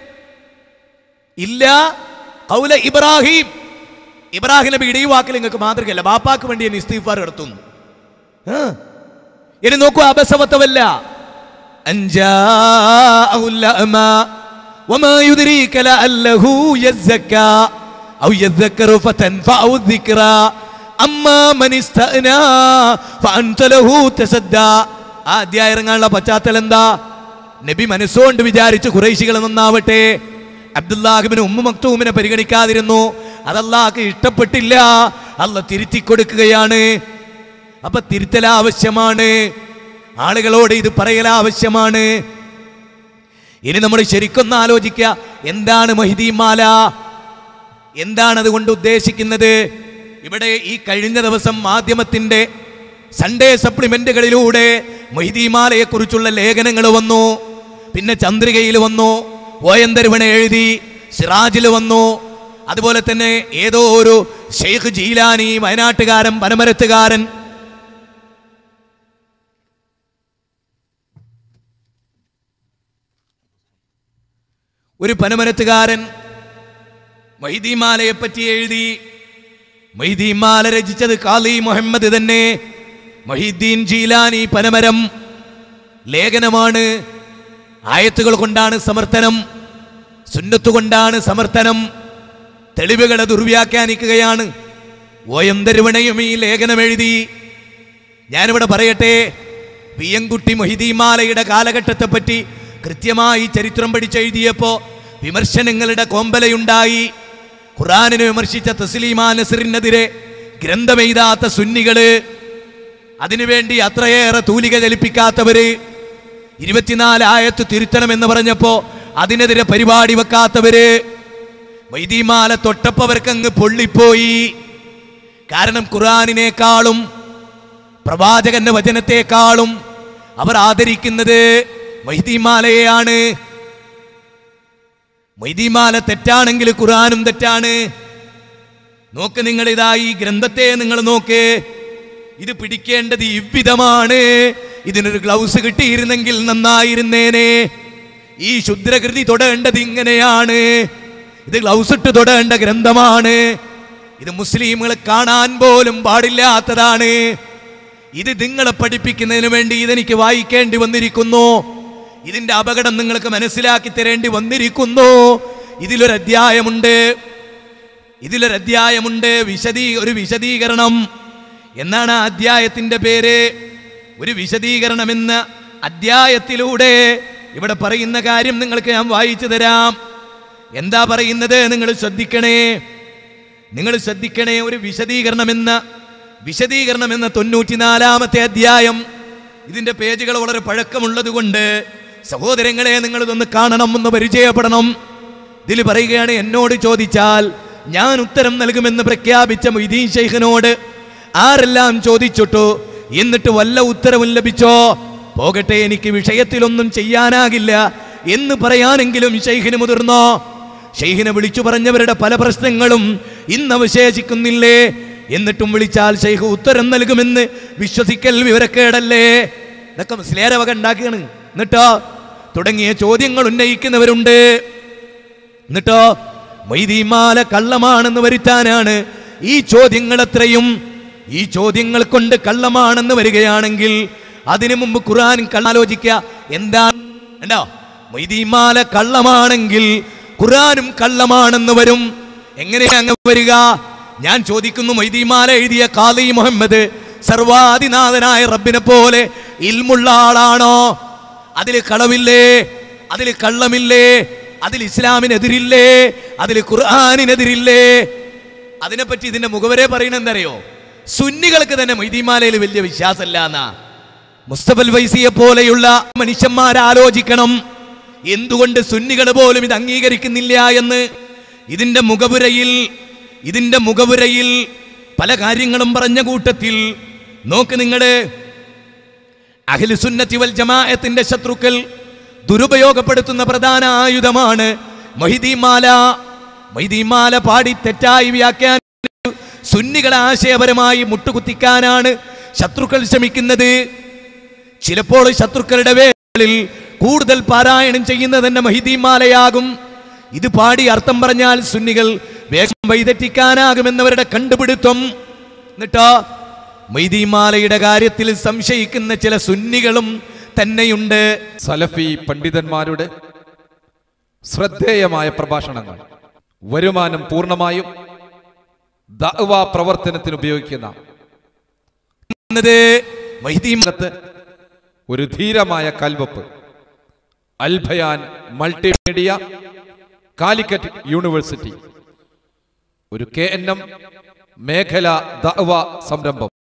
ഇല്ല കൗല ഇബ്രാഹിം ഇബ്രാഹിം നബിയുടെ ഈ വാക്കിൽ നിങ്ങൾക്ക് മാതൃകയല്ല ബാപ്പാക്ക് വേണ്ടി ഞാൻ ഇസ്തീഫാർ നടത്തുന്നു ആ. ഇനി നോക്കൂ അബസവത്തവല്ല അൻജാഅഹുൽ അഅമ وما يدريك لعله يزكى أو يذكر فتنفعه الذكرى أما من استغنى فأنت له تصدى ആ അധ്യായം ഇറങ്ങാനുള്ള പശ്ചാത്തലം എന്താ നബി മനസ്സുകൊണ്ട് വിചാരിച്ച് കുറേശികൾ നന്നാവട്ടെ അബ്ദുല്ലാഹിബിന് ഉമ്മ മക്തൂമിനെ പരിഗണിക്കാതിരുന്നു അതല്ലാഹ്ക്ക് ഇഷ്ടപ്പെട്ടില്ല അല്ല തിരുത്തി കൊടുക്കുകയാണ് അപ്പൊ തിരുത്തൽ ആവശ്യമാണ് ആളുകളോട് ഇത് പറയൽ ആവശ്യമാണ് ഇനി നമ്മൾ ശരിക്കൊന്ന് ആലോചിക്കുക എന്താണ് മഹിദീമാല എന്താണ് അതുകൊണ്ട് ഉദ്ദേശിക്കുന്നത് ഇവിടെ ഈ കഴിഞ്ഞ ദിവസം മാധ്യമത്തിന്റെ സൺഡേ സപ്ലിമെന്റുകളിലൂടെ മൊയ്തീമാലയെ കുറിച്ചുള്ള ലേഖനങ്ങൾ വന്നു പിന്നെ ചന്ദ്രികയിൽ വന്നു ഓയന്തരുവണ എഴുതി സിറാജിൽ വന്നു അതുപോലെ തന്നെ ഏതോ ഒരു ഷെയ്ഖ് ജീലാനി വയനാട്ടുകാരൻ പനമരത്തുകാരൻ ഒരു പനമരത്തുകാരൻ മൈദീമാലയെ പറ്റി എഴുതി മൈദീമാല രചിച്ചത് കാലി മുഹമ്മദ് തന്നെ മൊഹീദ്ദീൻ ജീലാനി പനമരം ലേഖനമാണ് ആയത്തുകൾ കൊണ്ടാണ് സമർത്ഥനം സുന്നത്ത് കൊണ്ടാണ് സമർത്ഥനം തെളിവുകളെ ദുർവ്യാഖ്യാനിക്കുകയാണ് ഓയം തരുവണയും ഈ ലേഖനം എഴുതി ഞാനിവിടെ പറയട്ടെ പിയൻകുട്ടി മൊഹിദീമാലയുടെ കാലഘട്ടത്തെ പറ്റി കൃത്യമായി ചരിത്രം പഠിച്ചെഴുതിയപ്പോ വിമർശനങ്ങളുടെ കോമ്പലയുണ്ടായി ഖുറാനിനെ വിമർശിച്ച തസ്ലീമാ നസറിനെതിരെ ഗ്രന്ഥമെയ്താത്ത സുന്നികള് അതിനുവേണ്ടി അത്രയേറെ തൂലിക ചലിപ്പിക്കാത്തവര് ഇരുപത്തിനാല് ആയത്ത് തിരുത്തണം എന്ന് പറഞ്ഞപ്പോ അതിനെതിരെ പരിപാടി വെക്കാത്തവര് വൈദിമാല തൊട്ടപ്പവർക്കങ്ങ് പൊള്ളിപ്പോയി കാരണം ഖുറാനിനേക്കാളും പ്രവാചകന്റെ വചനത്തെക്കാളും അവർ ആദരിക്കുന്നത് മൈദിമാലയെയാണ് മൈദിമാല തെറ്റാണെങ്കിൽ ഖുറാനും തെറ്റാണ് നോക്ക് നിങ്ങൾ ഇതാ ഈ ഗ്രന്ഥത്തെ നിങ്ങൾ നോക്ക് ഇത് പിടിക്കേണ്ടത് ഇவ்விதമാണ് ഇതിനൊരു ഗ്ലൗസ് കിട്ടിയിരുന്നെങ്കിൽ നന്നായിരുന്നേനെ ഈ ശുദ്രകൃതി തൊടേണ്ടത് ഇങ്ങനെയാണ് ഇത് ഗ്ലൗസ് ഇട്ട് തൊടേണ്ട ഗ്രന്ഥമാണ് ഇത് മുസ്ലിമുകളെ കാണാൻ പോലും പാടില്ലാത്തതാണ് ഇത് നിങ്ങളെ പഠിപ്പിക്കുന്നതിന് വേണ്ടി ഇതെനിക്ക് വായിക്കേണ്ടി വന്നിരിക്കുന്നു ഇതിന്റെ അപകടം നിങ്ങൾക്ക് മനസ്സിലാക്കി തരേണ്ടി വന്നിരിക്കുന്നു ഇതിലൊരു അധ്യായമുണ്ട് ഇതിലൊരു അധ്യായമുണ്ട് വിശദീ ഒരു വിശദീകരണം എന്നാണ് ആ അധ്യായത്തിന്റെ പേര് ഒരു വിശദീകരണം എന്ന അധ്യായത്തിലൂടെ ഇവിടെ പറയുന്ന കാര്യം നിങ്ങൾക്ക് ഞാൻ വായിച്ചു തരാം എന്താ പറയുന്നത് നിങ്ങൾ ശ്രദ്ധിക്കണേ നിങ്ങൾ ശ്രദ്ധിക്കണേ ഒരു വിശദീകരണം എന്ന വിശദീകരണം എന്ന തൊണ്ണൂറ്റിനാലാമത്തെ അധ്യായം ഇതിന്റെ പേജുകൾ വളരെ പഴക്കമുള്ളത് കൊണ്ട് സഹോദരങ്ങളെ നിങ്ങൾ ഇതൊന്ന് കാണണം ഒന്ന് പരിചയപ്പെടണം ഇതിൽ പറയുകയാണ് എന്നോട് ചോദിച്ചാൽ ഞാൻ ഉത്തരം നൽകുമെന്ന് പ്രഖ്യാപിച്ച മൊയ്തീൻ ഷെയ്ഖിനോട് ആരെല്ലാം ചോദിച്ചിട്ടു എന്നിട്ട് വല്ല ഉത്തരവും ലഭിച്ചോ പോകട്ടെ എനിക്ക് വിഷയത്തിലൊന്നും ചെയ്യാനാകില്ല എന്ന് പറയാനെങ്കിലും ഷെയ്ഖിന് മുതിർന്നോ ഷെയ്ഖിനെ വിളിച്ചു പറഞ്ഞവരുടെ പല പ്രശ്നങ്ങളും ഇന്ന് അവശേഷിക്കുന്നില്ലേ എന്നിട്ടും വിളിച്ചാൽ ഷെയ്ഖ് ഉത്തരം നൽകുമെന്ന് വിശ്വസിക്കൽ വിവരക്കേടല്ലേ ഇതൊക്കെ മുസ്ലിയാരെ വക ഉണ്ടാക്കുകയാണ് എന്നിട്ടോ തുടങ്ങിയ ചോദ്യങ്ങൾ ഉന്നയിക്കുന്നവരുണ്ട് എന്നിട്ടോ മൈദീമാല കള്ളമാണെന്ന് വരുത്താനാണ് ഈ ചോദ്യങ്ങൾ എത്രയും ഈ ചോദ്യങ്ങൾ കൊണ്ട് കള്ളമാണെന്ന് വരികയാണെങ്കിൽ അതിനു മുമ്പ് ഖുർആൻ കള്ളാലോചിക്കുക എന്താണ് ഉണ്ടോ മൈദീമാല കള്ളമാണെങ്കിൽ ഖുർആനും കള്ളമാണെന്ന് വരും എങ്ങനെയാ അങ്ങ് വരിക ഞാൻ ചോദിക്കുന്നു മൈദീമാല എഴുതിയ കാലി മുഹമ്മദ് സർവാധിനാഥനായ റബ്ബിനെ പോലെ ഇൽമുള്ള ആളാണോ അതിൽ കളവില്ലേ അതിൽ കള്ളമില്ലേ അതിൽ ഇസ്ലാമിനെതിരില്ലേ അതിൽ ഖുർആാനിനെതിരില്ലേ അതിനെപ്പറ്റി ഇതിന്റെ മുഖവരെ പറയണ എന്തറിയോ സുന്നികൾക്ക് തന്നെ മൈദീമാലയിൽ വലിയ വിശ്വാസമല്ല എന്നാ മുസ്തഫൽ വൈസിയെ പോലെയുള്ള മനുഷ്യന്മാർ ആലോചിക്കണം എന്തുകൊണ്ട് സുന്നികൾ പോലും ഇത് അംഗീകരിക്കുന്നില്ല എന്ന് ഇതിന്റെ മുഖപുരയിൽ ഇതിന്റെ മുഖപുരയിൽ പല കാര്യങ്ങളും പറഞ്ഞ കൂട്ടത്തിൽ നോക്ക് നിങ്ങള് അഖിലുസുന്നത്തി വൽ ജമാഅത്തിന്റെ ശത്രുക്കൾ ദുരുപയോഗപ്പെടുത്തുന്ന പ്രധാന ആയുധമാണ് മൊഹിദീമാല മൊഹിദീമാല പാടി തെറ്റായി വ്യാഖ്യാന സുന്നികളെ ആശയപരമായി മുട്ടുകുത്തിക്കാനാണ് ശത്രുക്കൾ ശ്രമിക്കുന്നത് ചിലപ്പോൾ ശത്രുക്കളുടെ വേളിൽ കൂടുതൽ പാരായണം ചെയ്യുന്നത് തന്നെ മഹിദീമാലയാകും ഇത് പാടി അർത്ഥം പറഞ്ഞാൽ സുന്നികൾ വേഗം വൈതെറ്റിക്കാനാകുമെന്നവരുടെ കണ്ടുപിടുത്തം എന്നിട്ടോ മൈദീമാലയുടെ കാര്യത്തിൽ സംശയിക്കുന്ന ചില സുന്നികളും തന്നെയുണ്ട് സലഫി പണ്ഡിതന്മാരുടെ ശ്രദ്ധേയമായ പ്രഭാഷണങ്ങൾ വരുമാനം പൂർണ്ണമായും ദഅവ പ്രവർത്തനത്തിന് ഉപയോഗിക്കുന്ന എന്നത് മൊയ്തീൻ രംഗത്ത് ഒരു ധീരമായ കൽവപ്പ് അൽഭയാൻ മൾട്ടിമീഡിയ കാലിക്കറ്റ് യൂണിവേഴ്സിറ്റി ഒരു കെ എൻ എം മേഖല ദഅവ സംരംഭം